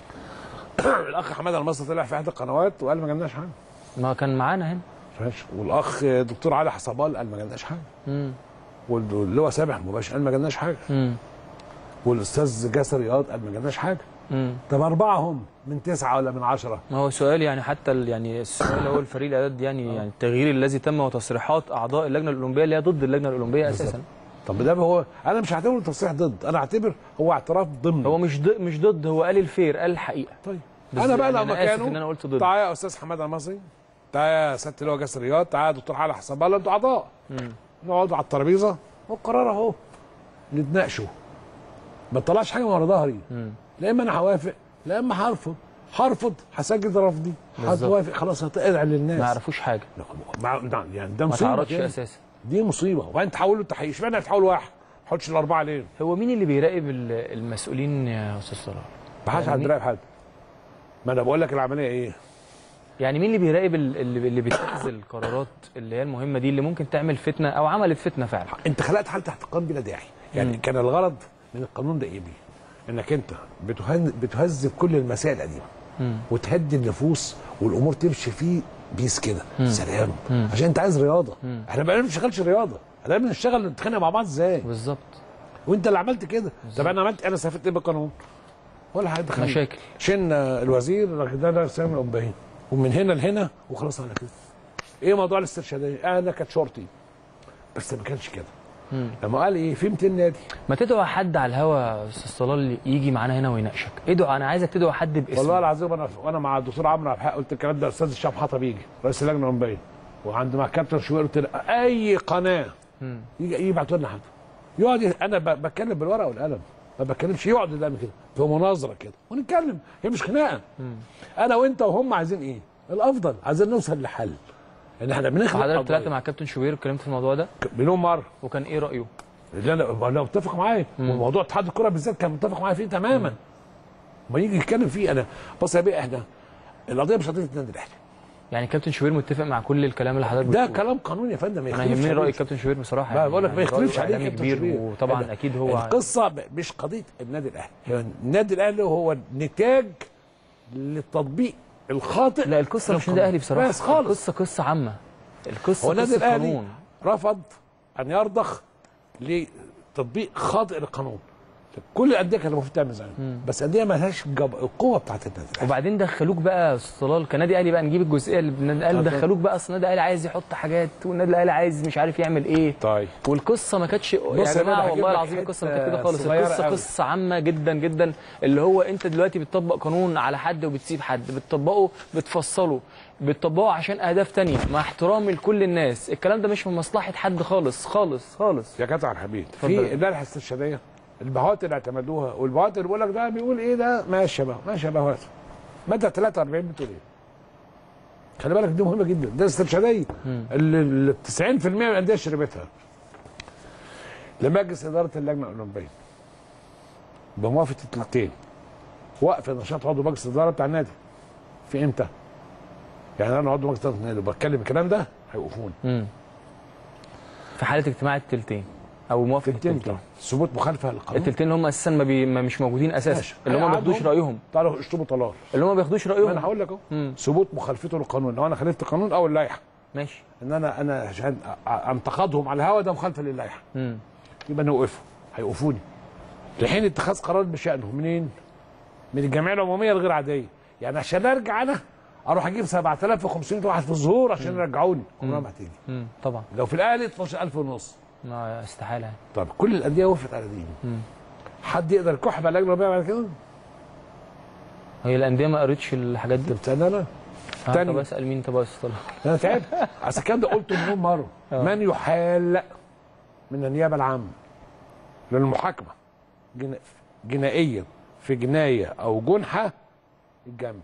B: الاخ حماده المصري طلع في احد القنوات وقال ما جالناش حاجه
A: ما كان معانا هنا
B: ماشي والاخ دكتور علي حصبال قال ما جالناش حاجه
A: مم.
B: واللي هو سامح مباشر قال ما جالناش حاجه
A: مم.
B: والاستاذ جاسر رياض قال ما جالناش حاجه
A: مم.
B: طب اربعه هم من تسعه ولا من عشره
A: ما هو سؤال يعني حتى ال- يعني السؤال هو الفريق الاعداد يعني يعني التغيير الذي تم وتصريحات اعضاء اللجنه الاولمبيه اللي هي ضد اللجنه الاولمبيه اساسا
B: طب ده هو انا مش هعتبره تصريح ضد انا هعتبر هو اعتراف ضمن
A: هو مش ضد مش ضد هو قال الفير قال الحقيقه
B: طيب
A: بس
B: انا بقى
A: يعني
B: لو
A: أنا آسف
B: مكانه
A: إن أنا قلت ضد.
B: تعالى يا استاذ حماده المصري تعالى يا سياده اللي هو جاسر رياض تعالى يا دكتور علي حصبال انتوا اعضاء نقعد على الترابيزه والقرار اهو نتناقشوا ما تطلعش حاجه من ورا ظهري لا اما انا هوافق لا اما هرفض هرفض هسجل رفضي
A: بالظبط.
B: هتوافق خلاص هتقرع للناس
A: ما يعرفوش حاجه
B: مع... مع... يعني ده
A: ما
B: مصيبه
A: تعرضش
B: يعني.
A: اساسا
B: دي مصيبه وبعدين تحولوا التحقيق اشمعنى تحول واحد ما تحولش الاربعه ليه؟
A: هو مين اللي بيراقب ال- المسؤولين يا استاذ صلاح
B: ما حدش
A: يعني
B: هيراقب حد ما انا بقول لك العمليه ايه؟
A: يعني مين اللي بيراقب ال- اللي, اللي بيتخذ القرارات اللي هي المهمه دي اللي ممكن تعمل فتنه او عملت فتنه فعلا
B: انت خلقت حاله احتقان بلا داعي يعني كان الغرض من القانون ده ايه بيه؟ انك انت بتهن... بتهذب كل المسائل القديمه وتهدي النفوس والامور تمشي فيه بيس كده سلام عشان انت عايز رياضه احنا بقى ما بنشتغلش رياضه احنا بنشتغل نتخانق مع بعض ازاي
A: بالظبط
B: وانت اللي عملت كده طب انا عملت انا استفدت ايه بالقانون ولا حاجه دخلنا
A: مشاكل.
B: شلنا الوزير ده ده سامي القباني ومن هنا لهنا وخلاص على كده ايه موضوع الاسترشاديه انا كانت شرطي بس ما كانش كده لما قال ايه في 200 نادي
A: ما تدعو حد على الهوا يا استاذ صلاح يجي معانا هنا ويناقشك ادعو انا عايزك تدعو حد باسمه
B: والله العظيم انا وانا مع الدكتور عمرو عبد الحق قلت الكلام ده الاستاذ هشام حطب يجي رئيس اللجنه الاولمبيه وعند مع كابتن شوقي قلت له اي قناه
A: مم.
B: يجي يبعتوا لنا حد يقعد ي- انا ب- بتكلم بالورقه والقلم ما بتكلمش يقعد قدامي كده في مناظره كده ونتكلم هي مش خناقه انا وانت وهم عايزين ايه؟ الافضل عايزين نوصل لحل ان احنا بنخلق
A: حضرتك طلعت
B: قضايا.
A: مع كابتن شوبير اتكلمت في الموضوع ده
B: مليون مره
A: وكان ايه رايه؟
B: اللي انا انا متفق معاه وموضوع اتحاد الكره بالذات كان متفق معايا فيه تماما ما يجي يتكلم فيه انا بص يا بيه احنا القضيه مش قضيه النادي الاهلي
A: يعني كابتن شوبير متفق مع كل الكلام اللي حضرتك
B: ده
A: بتقوله.
B: كلام قانوني يا فندم ما
A: انا
B: يختلفش
A: يهمني
B: عليه.
A: راي كابتن شوبير بصراحه
B: بقى بقول لك ما
A: يعني
B: يختلفش
A: رأيه
B: عليه
A: إعلامي
B: كابتن
A: كبير
B: شوبير.
A: وطبعا
B: ال-
A: اكيد هو
B: القصه ب- مش قضيه النادي الاهلي هي النادي الاهلي هو نتاج للتطبيق الخاطئ
A: لا القصه مش
B: للقانون.
A: نادي اهلي بصراحه
B: بس خالص
A: القصه قصه عامه القصه
B: هو النادي
A: قصه
B: الاهلي
A: قانون
B: رفض ان يرضخ لتطبيق خاطئ للقانون كل الانديه كانت المفروض تعمل زيه بس انديه ما لهاش جب... القوه بتاعت النادي الاهلي
A: وبعدين دخلوك بقى يا أستاذ طلال كنادي اهلي بقى نجيب الجزئيه اللي النادي الاهلي
B: اتفضل.
A: دخلوك بقى اصل النادي الاهلي عايز يحط حاجات والنادي الاهلي عايز مش عارف يعمل ايه
B: طيب
A: والقصه ما كانتش
B: بص
A: يا
B: يا
A: جماعه
B: بابا،
A: والله
B: هجيب لك
A: العظيم القصه ما كانت كده
B: حتة
A: خالص
B: صغيرة
A: القصه
B: قوي.
A: قصه عامه جدا جدا اللي هو انت دلوقتي بتطبق قانون على حد وبتسيب حد بتطبقه بتفصله بتطبقه عشان اهداف تانية مع احترامي لكل الناس الكلام ده مش من مصلحه حد خالص خالص خالص
B: يا كابتن حبيب
A: اتفضل.
B: في اللائحه الاسترشاديه البهوات اللي اعتمدوها والبهوات اللي بيقول لك ده بيقول ايه ده ما شبه ما شبهات ماده 43 بتقول ايه خلي بالك دي مهمه جدا ده استرشاديه اللي اللي 90% من الانديه شربتها لمجلس اداره اللجنه الاولمبيه بموافقه الثلاثين وقف نشاط عضو مجلس الاداره بتاع النادي في امتى؟ يعني انا عضو مجلس اداره النادي وبتكلم الكلام ده هيوقفوني
A: مم. في حاله اجتماع التلتين او موافقه
B: تلتين
A: التلتين
B: ثبوت مخالفه للقانون
A: التلتين اللي هم اساسا ما, بي... ما مش موجودين اساسا
B: ماشي.
A: اللي هم ما
B: هيقعدهم.
A: بياخدوش رايهم
B: تعالوا اشطبوا طلال
A: اللي هم ما بياخدوش
B: ما انا
A: رايهم
B: هقول لك اهو
A: مم.
B: ثبوت مخالفته للقانون لو انا خالفت القانون او اللائحه
A: ماشي
B: ان انا انا عشان أ- أ- انتقدهم على الهوا ده مخالفه للائحه
A: مم.
B: يبقى نوقفه هيوقفوني لحين اتخاذ قرار بشانه منين؟ من الجمعيه العموميه الغير عاديه يعني عشان ارجع انا اروح اجيب 7500 واحد في الظهور عشان يرجعوني عمرها ما هتيجي
A: مم. طبعا
B: لو في الاهلي 12000 ونص
A: ما استحاله يعني.
B: طب كل الانديه وقفت على دي
A: مم.
B: حد يقدر يكح على اللجنه الرابعه بعد كده؟
A: هي الانديه ما قريتش الحاجات دي
B: طب استنى انا
A: آه،
B: تاني.
A: طب اسال مين طب يا أستاذ طلال؟
B: انا تعبت اصل الكلام ده قلته مليون مره
A: آه.
B: من يحال من النيابه العامه للمحاكمه جنا... جنائيا في جنايه او جنحه يتجمد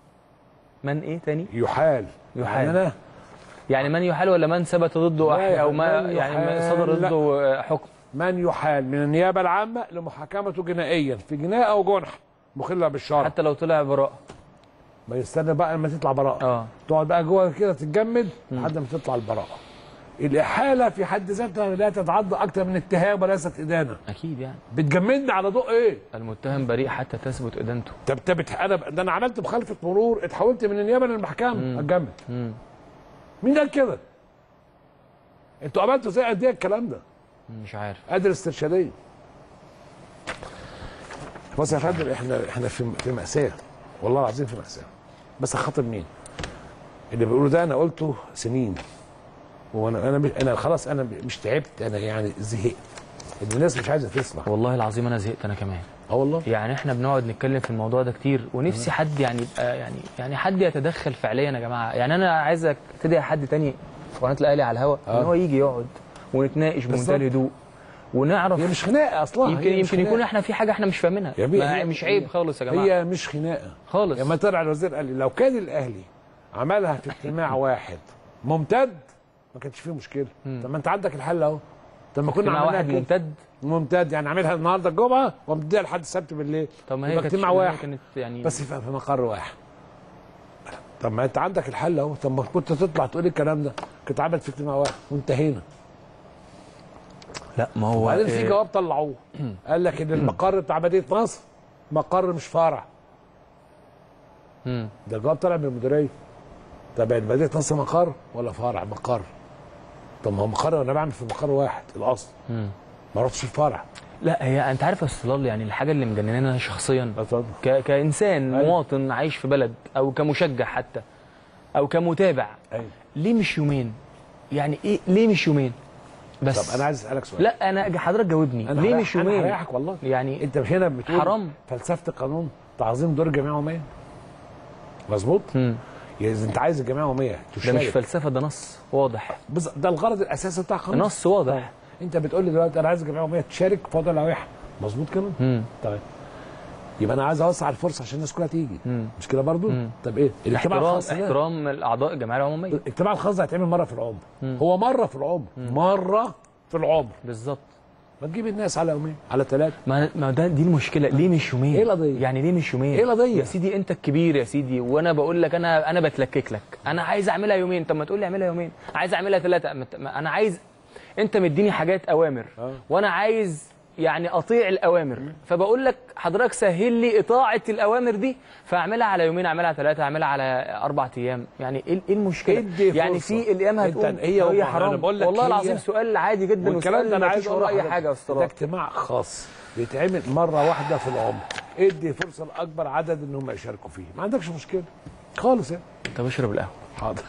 A: من ايه تاني
B: يحال
A: يحال.
B: يعني انا
A: يعني من يحال ولا من ثبت ضده
B: لا
A: أح...
B: يا
A: او ما
B: من
A: يعني
B: يحال.
A: صدر
B: لا.
A: ضده حكم
B: من يحال من النيابه العامه لمحاكمته جنائيا في جنايه او جنحه مخله بالشرع
A: حتى لو طلع براءه
B: ما يستنى بقى لما تطلع براءه
A: اه
B: تقعد بقى جوه كده تتجمد لحد ما تطلع البراءه الاحاله في حد ذاتها لا تتعدى اكثر من اتهام وليست ادانه
A: اكيد يعني
B: بتجمدني على ضوء ايه؟
A: المتهم بريء حتى تثبت ادانته
B: طب طب اتح- انا ده انا عملت مخالفه مرور اتحولت من النيابه للمحكمه اتجمد
A: مم.
B: مين قال كده؟ انتوا عملتوا زي قد ايه الكلام ده؟
A: مش عارف
B: قادر استرشاديه بص يا فندم احنا احنا في في مأساة والله العظيم في مأساة بس خاطر مين؟ اللي بيقولوا ده انا قلته سنين وانا انا مش انا خلاص انا مش تعبت انا يعني زهقت ان الناس مش عايزه تسمع
A: والله العظيم انا زهقت انا كمان
B: اه والله
A: يعني احنا بنقعد نتكلم في الموضوع ده كتير ونفسي حد يعني يبقى يعني يعني حد يتدخل فعليا يا جماعه يعني انا عايزك تدعي حد تاني في قناه الاهلي على الهواء ان
B: آه.
A: هو يجي يقعد ونتناقش بمنتهى
B: بالظبط.
A: الهدوء ونعرف
B: هي مش خناقه اصلا
A: يمكن
B: هي مش
A: يمكن يكون
B: خناقة.
A: احنا في حاجه احنا مش فاهمينها
B: يا بيه
A: ما-
B: هي-
A: مش عيب
B: هي-
A: خالص يا جماعه
B: هي مش خناقه
A: خالص
B: لما طلع الوزير قال لي لو كان الاهلي عملها في اجتماع واحد ممتد ما كانش فيه مشكله طب ما انت عندك الحل اهو طب ما كنا
A: اجتماع
B: عملناها
A: واحد
B: كده.
A: ممتد
B: ممتد يعني عاملها النهارده الجمعه ومديها لحد السبت بالليل
A: طب ما هي
B: يبقى
A: كانت
B: اجتماع
A: هي
B: واحد
A: كانت يعني
B: بس في في مقر واحد طب ما انت عندك الحل اهو طب ما كنت تطلع تقول الكلام ده كنت عملت في اجتماع واحد وانتهينا
A: لا ما هو
B: وبعدين في
A: آه،
B: جواب طلعوه قال لك ان المقر بتاع مدينه نصر مقر مش فرع
A: مم.
B: ده الجواب طلع من المديريه طب يعني مدينه نصر مقر ولا فرع مقر طب ما هو مقر وانا بعمل في مقر واحد الاصل
A: مم.
B: ما رحتش الفرع
A: لا هي انت عارف يا استاذ طلال يعني الحاجه اللي مجنناني انا شخصيا
B: اتفضل
A: ك... كانسان
B: أيوة.
A: مواطن عايش في بلد او كمشجع حتى او كمتابع
B: ايوه
A: ليه مش يومين يعني ايه ليه مش يومين بس
B: طب انا عايز اسالك سؤال
A: لا انا حضرتك جاوبني
B: انا
A: ليه
B: هريح-
A: مش
B: انا
A: يومين
B: هريحك والله
A: يعني
B: انت مش هنا بتقول
A: حرام.
B: فلسفه القانون تعظيم دور الجمعيه العموميه مظبوط
A: مم.
B: يعني انت عايز الجمعيه العموميه
A: ده مش
B: تشارك
A: فلسفه ده نص واضح
B: بص ده الغرض الاساسي بتاع القانون
A: نص واضح
B: انت بتقول لي دلوقتي انا عايز الجمعيه العموميه تشارك في وضع اللوائح مظبوط كده؟
A: مم.
B: طيب يبقى انا عايز اوسع الفرصه عشان الناس كلها تيجي مش كده برضو؟ طب ايه؟ الاجتماع
A: احترام
B: الخاص ده
A: احترام الاعضاء الجمعيه العموميه
B: الاجتماع الخاص ده هيتعمل مره في العمر هو مره في العمر مره في العمر
A: بالظبط
B: ما تجيب الناس على يومين على ثلاثه
A: ما ما ده دي المشكله ليه مش يومين
B: إيه القضية؟
A: يعني ليه مش يومين
B: إيه القضية؟
A: يا سيدي انت الكبير يا سيدي وانا بقول لك انا انا بتلكك لك انا عايز اعملها يومين طب ما تقول لي اعملها يومين عايز اعملها ثلاثه انا عايز انت مديني حاجات اوامر
B: آه.
A: وانا عايز يعني اطيع الاوامر فبقول لك حضرتك سهل لي اطاعه الاوامر دي فاعملها على يومين اعملها ثلاثه اعملها على اربع ايام يعني ايه إيه المشكله
B: ادي
A: يعني
B: فرصة.
A: في الايام
B: انت-
A: هتقوم
B: هي
A: هي
B: أنا
A: حرام
B: بقول لك
A: والله
B: هي-
A: العظيم سؤال عادي جدا
B: والكلام ده انا
A: مفيش
B: عايز اقول
A: وراه اي
B: لحضرتك،
A: حاجه يا
B: ده
A: استاذ
B: اجتماع خاص بيتعمل مره واحده في العمر ادي فرصه لاكبر عدد ان هم يشاركوا فيه ما عندكش مشكله خالص يعني
A: طب اشرب القهوه
B: حاضر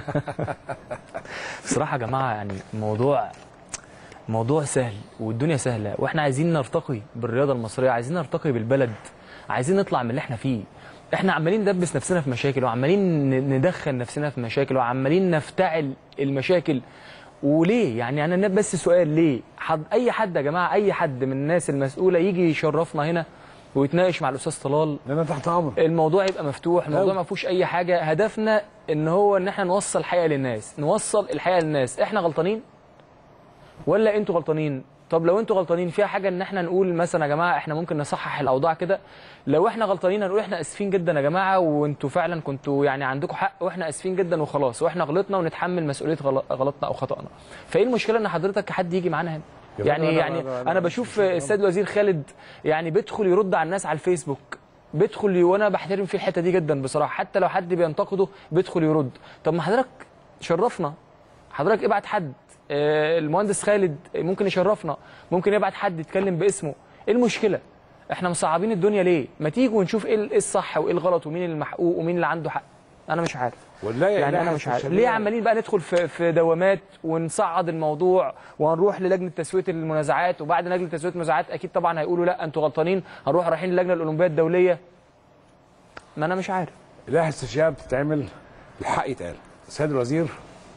A: بصراحة يا جماعة يعني الموضوع موضوع سهل والدنيا سهلة واحنا عايزين نرتقي بالرياضة المصرية عايزين نرتقي بالبلد عايزين نطلع من اللي احنا فيه احنا عمالين ندبس نفسنا في مشاكل وعمالين ن- ندخل نفسنا في مشاكل وعمالين نفتعل المشاكل وليه يعني انا بس سؤال ليه حد اي حد يا جماعة اي حد من الناس المسؤولة يجي يشرفنا هنا ويتناقش مع الاستاذ طلال
B: انا تحت امر
A: الموضوع يبقى مفتوح الموضوع
B: أوي.
A: ما فيهوش اي حاجه هدفنا ان هو ان احنا نوصل الحقيقه للناس نوصل الحقيقه للناس احنا غلطانين ولا انتوا غلطانين طب لو انتوا غلطانين فيها حاجه ان احنا نقول مثلا يا جماعه احنا ممكن نصحح الاوضاع كده لو احنا غلطانين هنقول احنا اسفين جدا يا جماعه وانتوا فعلا كنتوا يعني عندكم حق واحنا اسفين جدا وخلاص واحنا غلطنا ونتحمل مسؤوليه غل- غلطنا او خطانا فايه المشكله ان حضرتك حد يجي معانا هنا
B: يا
A: يعني
B: فندم، أنا-
A: يعني
B: أنا- أنا
A: انا
B: مش-
A: بشوف
B: مش-
A: السيد الوزير خالد يعني بيدخل يرد على الناس على الفيسبوك بيدخل ي- وانا بحترم فيه الحته دي جدا بصراحه حتى لو حد بينتقده بيدخل يرد طب ما حضرتك شرفنا حضرتك ابعت حد آه، المهندس خالد ممكن يشرفنا ممكن يبعت حد يتكلم باسمه ايه المشكله احنا مصعبين الدنيا ليه ما تيجوا ونشوف ايه ال- إيه الصح وايه الغلط ومين المحقوق ومين اللي عنده حق انا مش عارف
B: ولا يا
A: يعني
B: إله
A: انا مش عارف
B: الشريعة.
A: ليه عمالين بقى ندخل في في دوامات ونصعد الموضوع وهنروح للجنه تسويه المنازعات وبعد لجنه تسويه المنازعات اكيد طبعا هيقولوا لا انتوا غلطانين هنروح رايحين للجنه الاولمبيه الدوليه ما انا مش عارف
B: لائحه الاستشهاد بتتعمل الحق يتقال السيد الوزير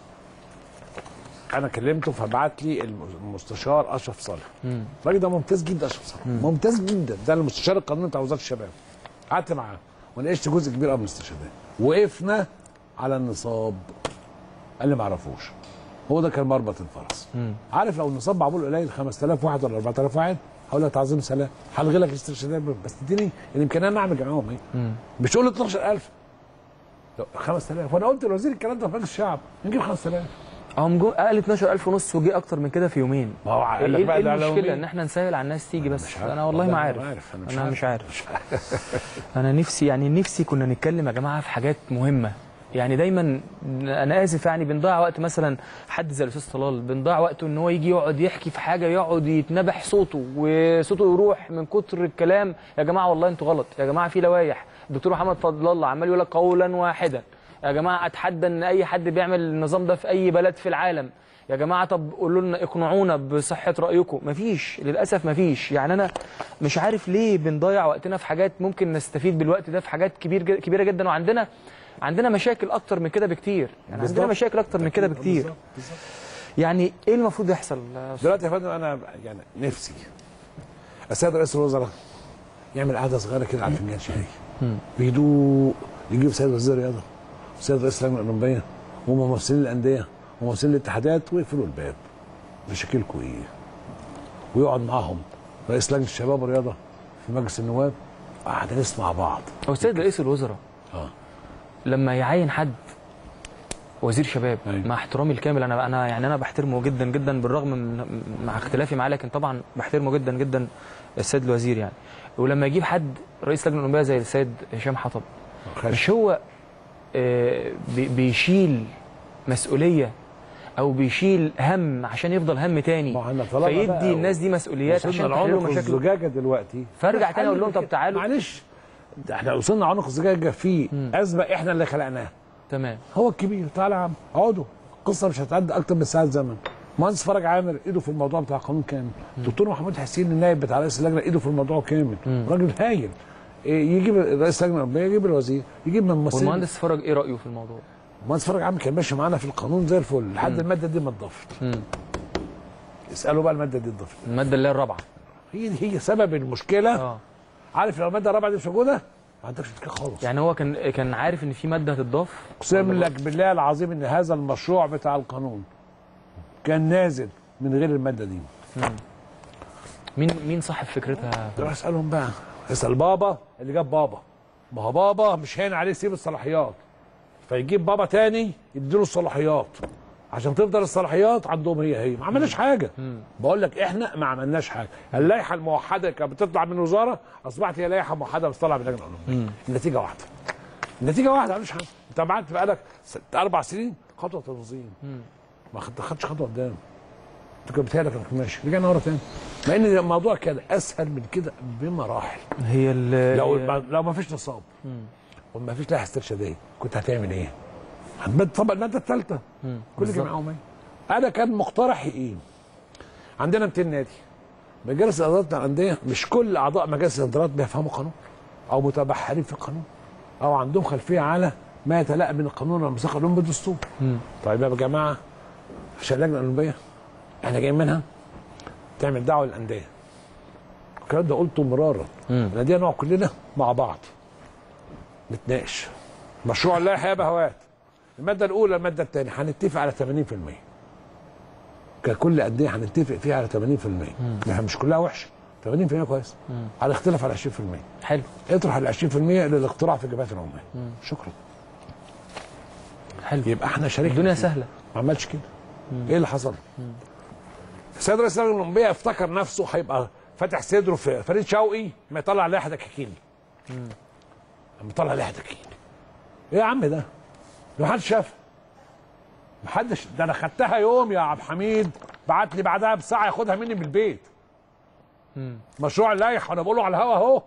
B: انا كلمته فبعت لي المستشار اشرف صالح الراجل ده ممتاز جدا اشرف صالح ممتاز جدا ده المستشار القانوني بتاع وزاره الشباب قعدت معاه وناقشت جزء كبير قوي من الاستشهادات وقفنا على النصاب قال لي ما اعرفوش هو ده كان مربط الفرس عارف لو النصاب معمول قليل 5000 واحد ولا 4000 واحد هقول لك تعظيم سلام هلغي لك الاستشهادات بس تديني الامكانيه ان اعمل جمعيه ايه مش قول 12000 لا، 5000 وانا قلت لوزير الكلام ده في مجلس الشعب نجيب 5000
A: هم جو قال 12000 ونص وجي اكتر من كده في يومين
B: ما هو
A: ايه
B: قال لك
A: إيه
B: بقى ده لو
A: المشكله
B: مين؟
A: ان احنا نسهل على الناس تيجي بس
B: مش عارف.
A: انا والله ما عارف
B: أنا عارف. أنا مش
A: انا
B: عارف.
A: مش عارف انا نفسي يعني نفسي كنا نتكلم يا جماعه في حاجات مهمه يعني دايما انا اسف يعني بنضيع وقت مثلا حد زي الاستاذ طلال بنضيع وقته ان هو يجي يقعد يحكي في حاجه يقعد يتنبح صوته وصوته يروح من كتر الكلام يا جماعه والله انتوا غلط يا جماعه في لوائح الدكتور محمد فضل الله عمال يقول لك قولا واحدا يا جماعه اتحدى ان اي حد بيعمل النظام ده في اي بلد في العالم يا جماعه طب قولوا لنا اقنعونا بصحه رايكم مفيش للاسف مفيش يعني انا مش عارف ليه بنضيع وقتنا في حاجات ممكن نستفيد بالوقت ده في حاجات كبير ج- كبيره جدا وعندنا عندنا مشاكل اكتر من كده بكتير يعني عندنا
B: بالظبط.
A: مشاكل اكتر من كده بكتير
B: بالظبط، بالظبط.
A: يعني ايه المفروض يحصل يا أستاذ؟
B: دلوقتي يا فندم انا يعني نفسي السيد رئيس الوزراء يعمل قعده صغيره كده على فنجان شاي بهدوء يجيب سيد وزير الرياضه وسيد رئيس اللجنه الاولمبيه وممثلين الانديه وممثلين الاتحادات ويقفلوا الباب مشاكلكم ايه؟ ويقعد معاهم رئيس لجنه الشباب والرياضه في مجلس النواب قاعد نسمع بعض
A: هو السيد رئيس الوزراء
B: اه
A: لما يعين حد وزير شباب
B: أيوة.
A: مع احترامي الكامل انا انا يعني انا بحترمه جدا جدا بالرغم من مع اختلافي معاه لكن طبعا بحترمه جدا جدا السيد الوزير يعني ولما يجيب حد رئيس لجنه الاولمبيه زي السيد هشام حطب مش هو آه، بي- بيشيل مسؤوليه او بيشيل هم عشان يفضل هم تاني
B: ما احنا طالما
A: فيدي
B: بقى
A: الناس دي مسؤوليات
B: وصلنا
A: عشان تحلوا
B: لعنق
A: مشاكل
B: الزجاجه دلوقتي
A: فارجع تاني اقول لهم طب
B: كده.
A: تعالوا
B: معلش ده احنا وصلنا عنق الزجاجه في ازمه احنا اللي خلقناها
A: تمام
B: هو الكبير تعالى يا عم اقعدوا القصه مش هتعدي اكتر من ساعه زمن مهندس فرج عامر ايده في الموضوع بتاع القانون كامل دكتور محمود حسين النائب بتاع رئيس اللجنه ايده في الموضوع كامل راجل هايل إيه يجيب رئيس اللجنه الاولمبيه يجيب الوزير يجيب من ممثلين
A: والمهندس فرج ايه رايه في الموضوع؟
B: المهندس فرج عم كان ماشي معانا في القانون زي الفل لحد الماده دي ما اتضافت
A: مم.
B: اسالوا بقى الماده دي اتضافت
A: الماده اللي هي الرابعه
B: هي هي سبب المشكله
A: اه
B: عارف لو الماده الرابعه دي مش موجوده ما عندكش مشكله خالص
A: يعني هو كان كان عارف ان في ماده هتضاف
B: اقسم لك بالله العظيم ان هذا المشروع بتاع القانون كان نازل من غير الماده دي
A: مين مين صاحب فكرتها؟
B: روح اسالهم بقى اسال بابا اللي جاب بابا ما هو بابا مش هين عليه يسيب الصلاحيات فيجيب بابا تاني يديله الصلاحيات عشان تفضل الصلاحيات عندهم هي هي ما عملناش حاجه بقول لك احنا ما عملناش حاجه اللائحه الموحده كانت بتطلع من الوزاره اصبحت هي لائحه موحده بتطلع من اللجنه الاولمبيه النتيجه واحده النتيجه واحده مش حاجه انت بعت بقالك ست اربع سنين خطوه تنظيم ما خد- خدتش خطوه قدام انت كنت بتهيألك انك ماشي رجعنا ورا تاني مع ان الموضوع كان اسهل من كده بمراحل
A: هي ال
B: لو لو ما فيش نصاب وما فيش لائحه استرشاديه كنت هتعمل ايه؟ هتطبق الماده الثالثه كل جمعيه عموميه انا كان مقترحي ايه؟ عندنا 200 نادي مجالس الادارات بتاع الانديه مش كل اعضاء مجالس الادارات بيفهموا قانون او متبحرين في القانون او عندهم خلفيه على ما يتلائم من القانون والمساق العلوم بالدستور طيب يا جماعه عشان اللجنه الاولمبيه احنا جايين منها تعمل دعوه للانديه الكلام ده قلته مرارا الانديه نقعد كلنا مع بعض نتناقش مشروع اللائحه يا بهوات الماده الاولى الماده الثانيه هنتفق على 80% ككل انديه هنتفق فيها على 80% يعني مش كلها وحشه 80% كويس هنختلف على 20%
A: حلو
B: اطرح ال 20% للاقتراع في الجبهات العموميه شكرا
A: حلو
B: يبقى احنا شاركنا
A: الدنيا
B: فيه.
A: سهله
B: ما عملش كده ايه اللي حصل؟ السيد رئيس اللجنه الاولمبيه افتكر نفسه هيبقى فاتح صدره في فريد شوقي ما يطلع لائحه دكاكين لما يطلع لائحه دكاكين ايه يا عم ده؟ ده محدش شافها محدش ده انا خدتها يوم يا عبد الحميد بعت لي بعدها بساعه ياخدها مني من البيت مشروع اللائحه انا بقوله على الهوا اهو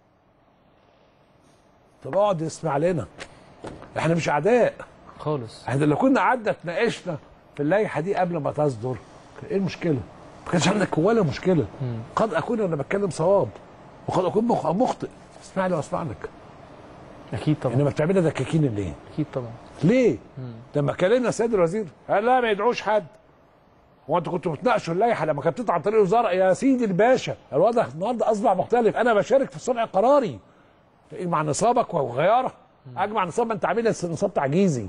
B: طب اقعد اسمع لنا احنا مش اعداء
A: خالص
B: احنا لو كنا قعدنا اتناقشنا في اللائحه دي قبل ما تصدر كان ايه المشكله؟ ما كانش عندك ولا مشكله قد اكون انا بتكلم صواب وقد اكون مخ- مخطئ اسمع لي واسمع لك
A: اكيد طبعا
B: انما بتعملها دكاكين ليه؟
A: اكيد طبعا
B: ليه؟ لما كلمنا السيد الوزير قال لا ما يدعوش حد هو انتوا كنتوا بتناقشوا اللائحه لما كانت بتطلع عن طريق الوزاره يا سيدي الباشا الوضع النهارده اصبح مختلف انا بشارك في صنع قراري اجمع نصابك وغياره اجمع نصاب ما انت عامل نصاب تعجيزي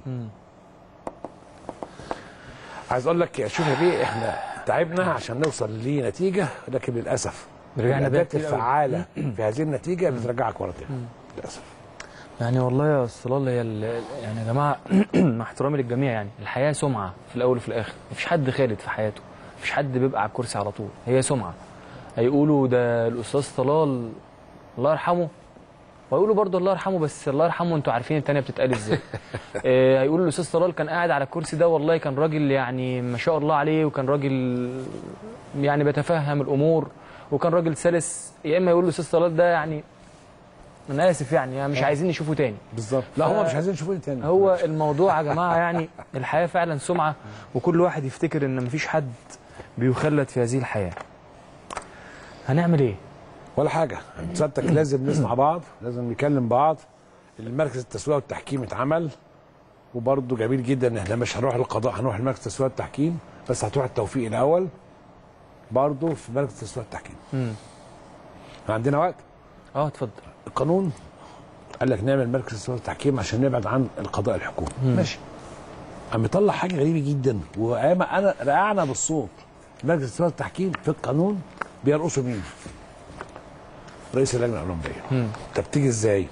B: عايز اقول لك يا شوف يا بيه احنا تعبنا عشان نوصل لنتيجه لكن للاسف
A: رجعنا بيها
B: الاداه
A: كتير قوي.
B: الفعاله في هذه النتيجه بترجعك ورا تاني للاسف
A: يعني والله يا استاذ الله هي ال- يعني يا جماعه مع احترامي للجميع يعني الحياه سمعه في الاول وفي الاخر مفيش حد خالد في حياته مفيش حد بيبقى على الكرسي على طول هي سمعه هيقولوا ده الاستاذ طلال الله يرحمه وهيقولوا برضه الله يرحمه بس الله يرحمه انتوا عارفين التانية بتتقال ازاي آه، هيقولوا الاستاذ طلال كان قاعد على الكرسي ده والله كان راجل يعني ما شاء الله عليه وكان راجل يعني بيتفهم الامور وكان راجل سلس يا اما يقولوا الاستاذ طلال ده يعني انا اسف يعني, يعني مش عايزين نشوفه تاني
B: بالظبط لا هم مش عايزين يشوفوني تاني
A: هو الموضوع يا جماعه يعني الحياه فعلا سمعه وكل واحد يفتكر ان مفيش حد بيخلد في هذه الحياه هنعمل ايه
B: ولا حاجه سيادتك لازم نسمع بعض لازم نكلم بعض المركز التسويق والتحكيم اتعمل وبرضه جميل جدا ان احنا مش هنروح للقضاء هنروح لمركز التسويق والتحكيم بس هتروح التوفيق الاول برضه في مركز التسويق والتحكيم
A: امم
B: عندنا وقت
A: اه اتفضل
B: القانون قال لك نعمل مركز التسويق والتحكيم عشان نبعد عن القضاء الحكومي ماشي قام يطلع حاجه غريبه جدا واما انا رقعنا بالصوت مركز التسويق والتحكيم في القانون بيرقصوا مين؟ رئيس اللجنه الاولمبيه طب تيجي ازاي؟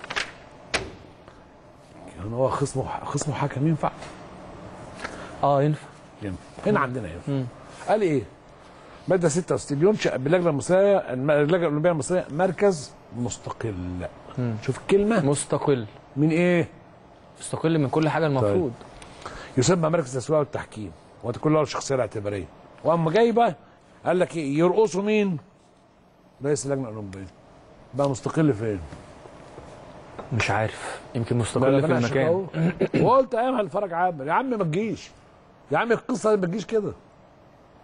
B: يعني هو خصمه خصمه حكم ينفع؟
A: اه ينفع
B: ينفع هنا عندنا ينفع قال ايه؟ ماده 66 ينشا باللجنه المصريه اللجنه الاولمبيه المصريه مركز مستقل شوف الكلمه
A: مستقل
B: من ايه؟
A: مستقل من كل حاجه المفروض
B: يسمى مركز التسويق والتحكيم وانت كل له الشخصيه الاعتباريه واما جايبه قال لك ايه يرقصوا مين؟ رئيس اللجنه الاولمبيه بقى مستقل فين؟
A: مش عارف يمكن
B: ما
A: مستقل في
B: بلاش
A: المكان
B: أهو. وقلت ايامها الفرج عامر يا عم ما تجيش يا عم القصه دي ما تجيش كده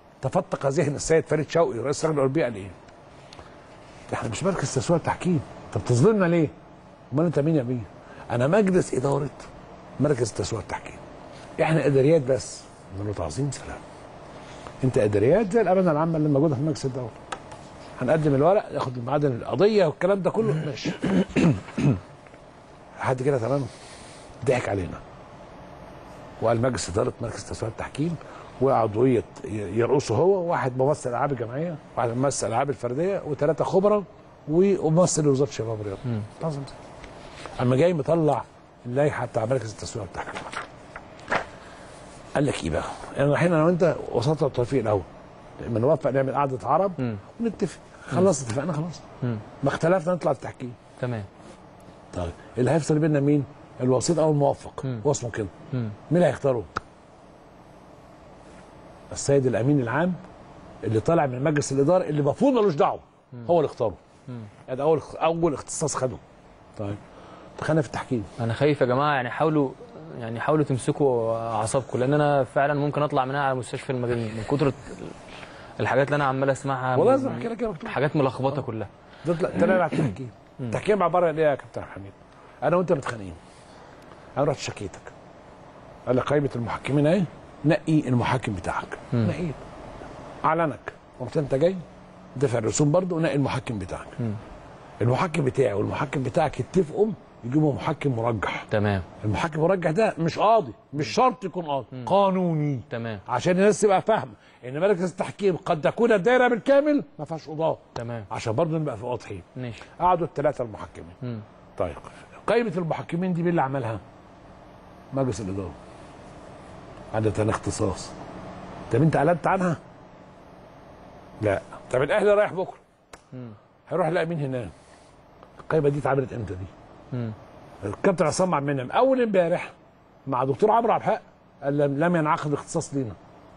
B: تفتق ذهن السيد فريد شوقي رئيس اللجنه الاولمبيه قال ايه؟ احنا مش مركز تسويق تحكيم طب تظلمنا ليه؟ امال انت مين يا بيه؟ انا مجلس اداره مركز تسويق التحكيم احنا اداريات بس نقول له تعظيم سلام انت اداريات زي الامانه العامه اللي موجوده في مجلس الدوله هنقدم الورق ياخد ميعاد القضيه والكلام ده كله ماشي لحد كده تمام ضحك علينا وقال مجلس اداره مركز تسويق التحكيم وعضويه يرقصه هو واحد ممثل العاب الجمعيه واحد ممثل العاب الفرديه وثلاثه خبراء وممثل وزاره الشباب والرياضه لازم اما جاي مطلع اللائحه بتاع مركز التسويق التحكيم قال لك ايه بقى؟ يعني رايحين انا وانت وسط التوفيق الاول لما نوفق نعمل قعده عرب
A: مم.
B: ونتفق خلاص اتفقنا خلاص
A: مم.
B: ما اختلفنا نطلع التحكيم
A: تمام
B: طيب اللي هيفصل بيننا مين؟ الوسيط او الموفق
A: مم.
B: هو اسمه كده
A: مم.
B: مين اللي هيختاره؟ السيد الامين العام اللي طالع من مجلس الاداره اللي المفروض ملوش دعوه هو اللي اختاره ادي اول اول اختصاص خده طيب دخلنا في التحكيم
A: انا خايف يا جماعه يعني حاولوا يعني حاولوا تمسكوا اعصابكم لان انا فعلا ممكن اطلع منها على مستشفى المجانين من كتر الحاجات اللي انا عمال اسمعها
B: والله
A: من-
B: لازم احكي لك كده مكتوب
A: حاجات ملخبطه كلها
B: تطلع طلع على التحكيم التحكيم عباره عن ايه يا كابتن حميد؟ انا وانت متخانقين انا رحت شكيتك قال لك قائمه المحكمين اهي نقي المحكم بتاعك نقيت اعلنك قمت انت جاي دفع الرسوم برضه ونقي المحكم بتاعك المحكم بتاعي والمحكم بتاعك يتفقوا يجيبوا محكم مرجح
A: تمام
B: المحكم المرجح ده مش قاضي مش شرط يكون قاضي قانوني
A: تمام
B: عشان الناس تبقى فاهمه ان مركز التحكيم قد تكون الدائره بالكامل ما فيهاش قضاه
A: تمام
B: عشان برضه نبقى في واضحين
A: ماشي
B: قعدوا الثلاثه المحكمين
A: مم.
B: طيب قائمه المحكمين دي مين اللي عملها؟ مجلس الاداره عادة اختصاص طب انت اعلنت عنها؟ لا طب الاهلي رايح بكره هيروح يلاقي مين هناك؟ القائمه دي اتعملت امتى دي؟
A: مم.
B: الكابتن عصام عبد المنعم اول امبارح مع دكتور عمرو عبد الحق قال لم لم ينعقد اختصاص لينا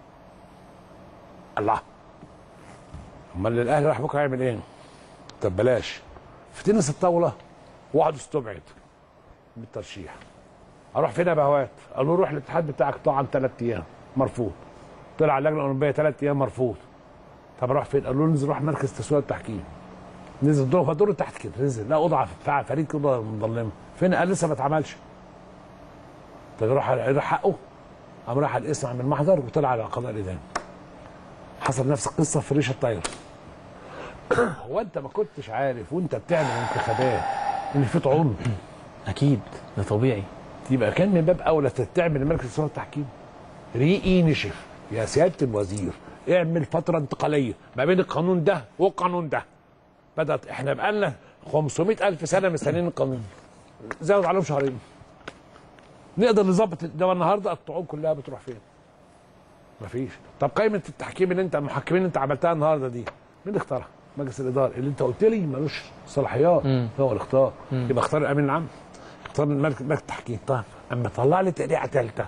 B: الله امال الاهلي راح بكره هيعمل ايه؟ طب بلاش في تنس الطاوله واحد استبعد بالترشيح اروح فين يا بهوات؟ قالوا روح الاتحاد بتاعك طبعا ثلاث ايام مرفوض طلع اللجنه الاولمبيه ثلاث ايام مرفوض طب اروح فين؟ قالوا له ننزل روح مركز تسويق التحكيم نزل دور فدور تحت كده نزل لا اوضه فع فريد كده مظلمه فين قال لسه ما اتعملش طب يروح يروح حقه قام راح الاسم عن المحضر وطلع على قضاء الادانه حصل نفس القصه في ريشه الطايره هو انت ما كنتش عارف وانت بتعمل انتخابات ان في طعون
A: اكيد ده طبيعي
B: يبقى كان من باب اولى تعمل مركز صور التحكيم ريقي نشف يا سياده الوزير اعمل فتره انتقاليه ما بين القانون ده والقانون ده بدات احنا بقالنا 500 الف سنه مستنيين القانون زود عليهم شهرين نقدر نظبط ده النهارده الطعون كلها بتروح فين مفيش طب قائمه التحكيم اللي انت المحكمين اللي انت عملتها النهارده دي مين اللي اختارها مجلس الاداره اللي انت قلت لي ملوش صلاحيات
A: مم.
B: هو اللي اختار يبقى اختار الامين العام اختار مركز مركز التحكيم طيب اما طلع لي تقريعه ثالثه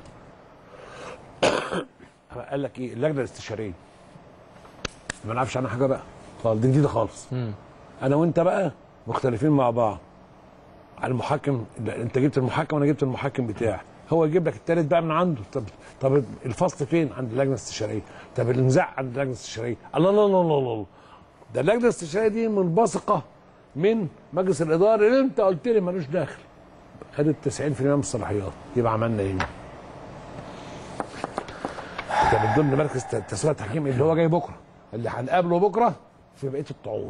B: قال لك ايه اللجنه الاستشاريه ما نعرفش عنها حاجه بقى خالص دي جديده خالص
A: مم.
B: انا وانت بقى مختلفين مع بعض على المحكم لا، انت جبت المحكم وانا جبت المحكم بتاعي هو يجيب لك التالت بقى من عنده طب طب الفصل فين عند اللجنه الاستشاريه طب النزاع عند اللجنه الاستشاريه الله الله الله الله الله ده اللجنه الاستشاريه دي منبثقه من مجلس الاداره اللي انت قلت لي ملوش داخل خدت 90% من الصلاحيات يبقى عملنا ايه؟ ده من ضمن مركز تسويق التحكيم اللي هو جاي بكره اللي هنقابله بكره في بقيه الطعون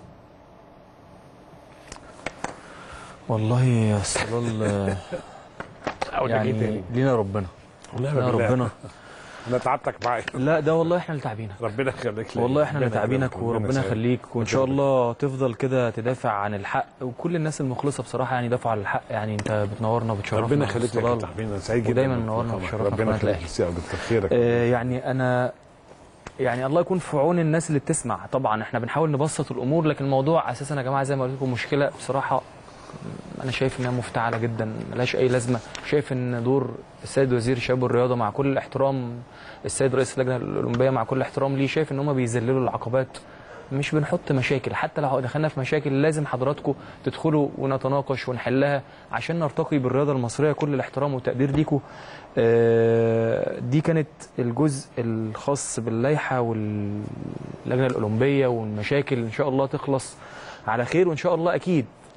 A: والله يا صلال آه،
B: اقول لك ايه
A: يعني
B: تاني؟
A: لينا ربنا
B: ونعم
A: لينا
B: بالله.
A: ربنا
B: انا تعبتك معايا
A: لا ده والله احنا اللي تعبينك
B: ربنا يخليك ليا.
A: والله احنا اللي
B: ربنا
A: تعبينك
B: يخليك.
A: وربنا
B: يسعدك.
A: يخليك وان شاء الله تفضل كده تدافع عن الحق وكل الناس المخلصه بصراحه يعني دافعوا عن الحق يعني انت بتنورنا وبتشرفنا
B: ربنا يخليك
A: يا
B: يا
A: أستاذ
B: كابتن حبيبي انا سعيد جدا
A: ودايما
B: بك.
A: منورنا
B: طبعاً.
A: وبتشرفنا في
B: ربنا
A: قناة
B: يخليك
A: الأهلي.
B: يسعدك كتر خيرك
A: آه، يعني انا يعني الله يكون في عون الناس اللي بتسمع طبعا احنا بنحاول نبسط الامور لكن الموضوع اساسا يا جماعه زي ما قلت لكم مشكله بصراحه انا شايف انها مفتعله جدا ملهاش اي لازمه شايف ان دور السيد وزير الشباب والرياضه مع كل الاحترام السيد رئيس اللجنه الاولمبيه مع كل الاحترام ليه شايف ان هم بيذللوا العقبات مش بنحط مشاكل حتى لو دخلنا في مشاكل لازم حضراتكم تدخلوا ونتناقش ونحلها عشان نرتقي بالرياضه المصريه كل الاحترام والتقدير ليكم آه، دي كانت الجزء الخاص باللائحه واللجنه الاولمبيه والمشاكل ان شاء الله تخلص على خير وان شاء الله اكيد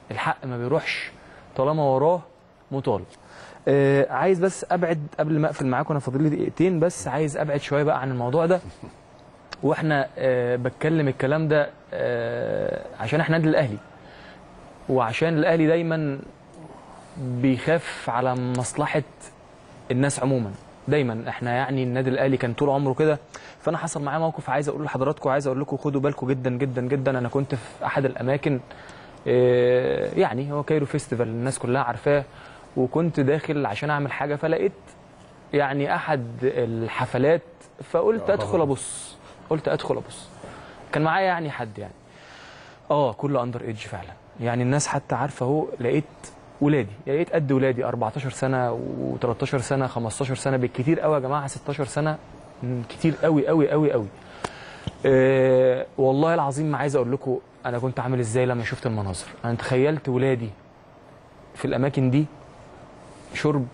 A: الحق ما بيروحش طالما وراه مطالب آه عايز بس ابعد قبل ما اقفل معاكم انا فاضل لي دقيقتين بس عايز ابعد شويه بقى عن الموضوع ده واحنا آه بتكلم الكلام ده آه عشان احنا نادي الاهلي وعشان الاهلي دايما بيخاف على مصلحه الناس عموما دايما احنا يعني النادي الاهلي كان طول عمره كده فانا حصل معايا موقف عايز اقول لحضراتكم عايز اقول لكم خدوا بالكم جدا جدا جدا انا كنت في احد الاماكن آه، يعني هو كايرو فيستيفال الناس كلها عارفاه وكنت داخل عشان اعمل حاجه فلقيت يعني احد الحفلات فقلت ادخل ابص قلت ادخل ابص كان معايا يعني حد يعني اه كله اندر ايدج فعلا يعني الناس حتى عارفه اهو لقيت ولادي لقيت قد ولادي 14 سنه و13 سنه 15 سنه بالكتير قوي يا جماعه 16 سنه مم، كتير قوي قوي قوي قوي أه والله العظيم ما عايز اقول لكم انا كنت عامل ازاي لما شفت المناظر انا تخيلت ولادي في الاماكن دي شرب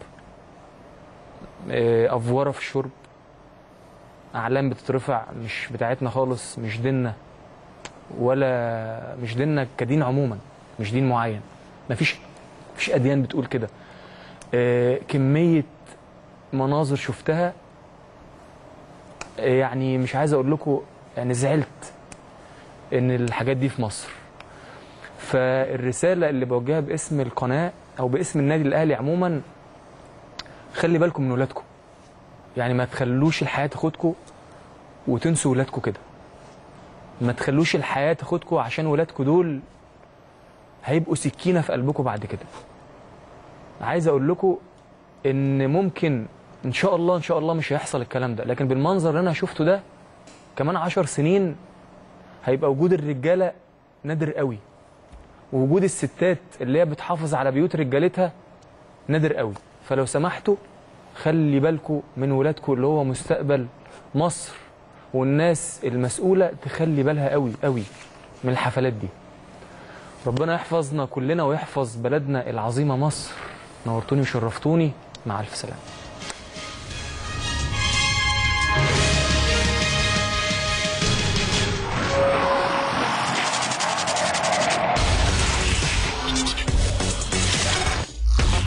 A: آه، افوره في الشرب اعلام بتترفع مش بتاعتنا خالص مش ديننا ولا مش ديننا كدين عموما مش دين معين مفيش مفيش اديان بتقول كده آه، كميه مناظر شفتها آه، يعني مش عايز اقول لكم يعني زعلت ان الحاجات دي في مصر فالرساله اللي بوجهها باسم القناه او باسم النادي الاهلي عموما خلي بالكم من ولادكم يعني ما تخلوش الحياه تاخدكم وتنسوا ولادكم كده ما تخلوش الحياه تاخدكم عشان ولادكم دول هيبقوا سكينه في قلبكم بعد كده عايز اقول لكم ان ممكن ان شاء الله ان شاء الله مش هيحصل الكلام ده لكن بالمنظر اللي انا شفته ده كمان عشر سنين هيبقى وجود الرجاله نادر قوي ووجود الستات اللي هي بتحافظ على بيوت رجالتها نادر قوي فلو سمحتوا خلي بالكم من ولادكم اللي هو مستقبل مصر والناس المسؤوله تخلي بالها قوي قوي من الحفلات دي ربنا يحفظنا كلنا ويحفظ بلدنا العظيمه مصر نورتوني وشرفتوني مع الف سلامه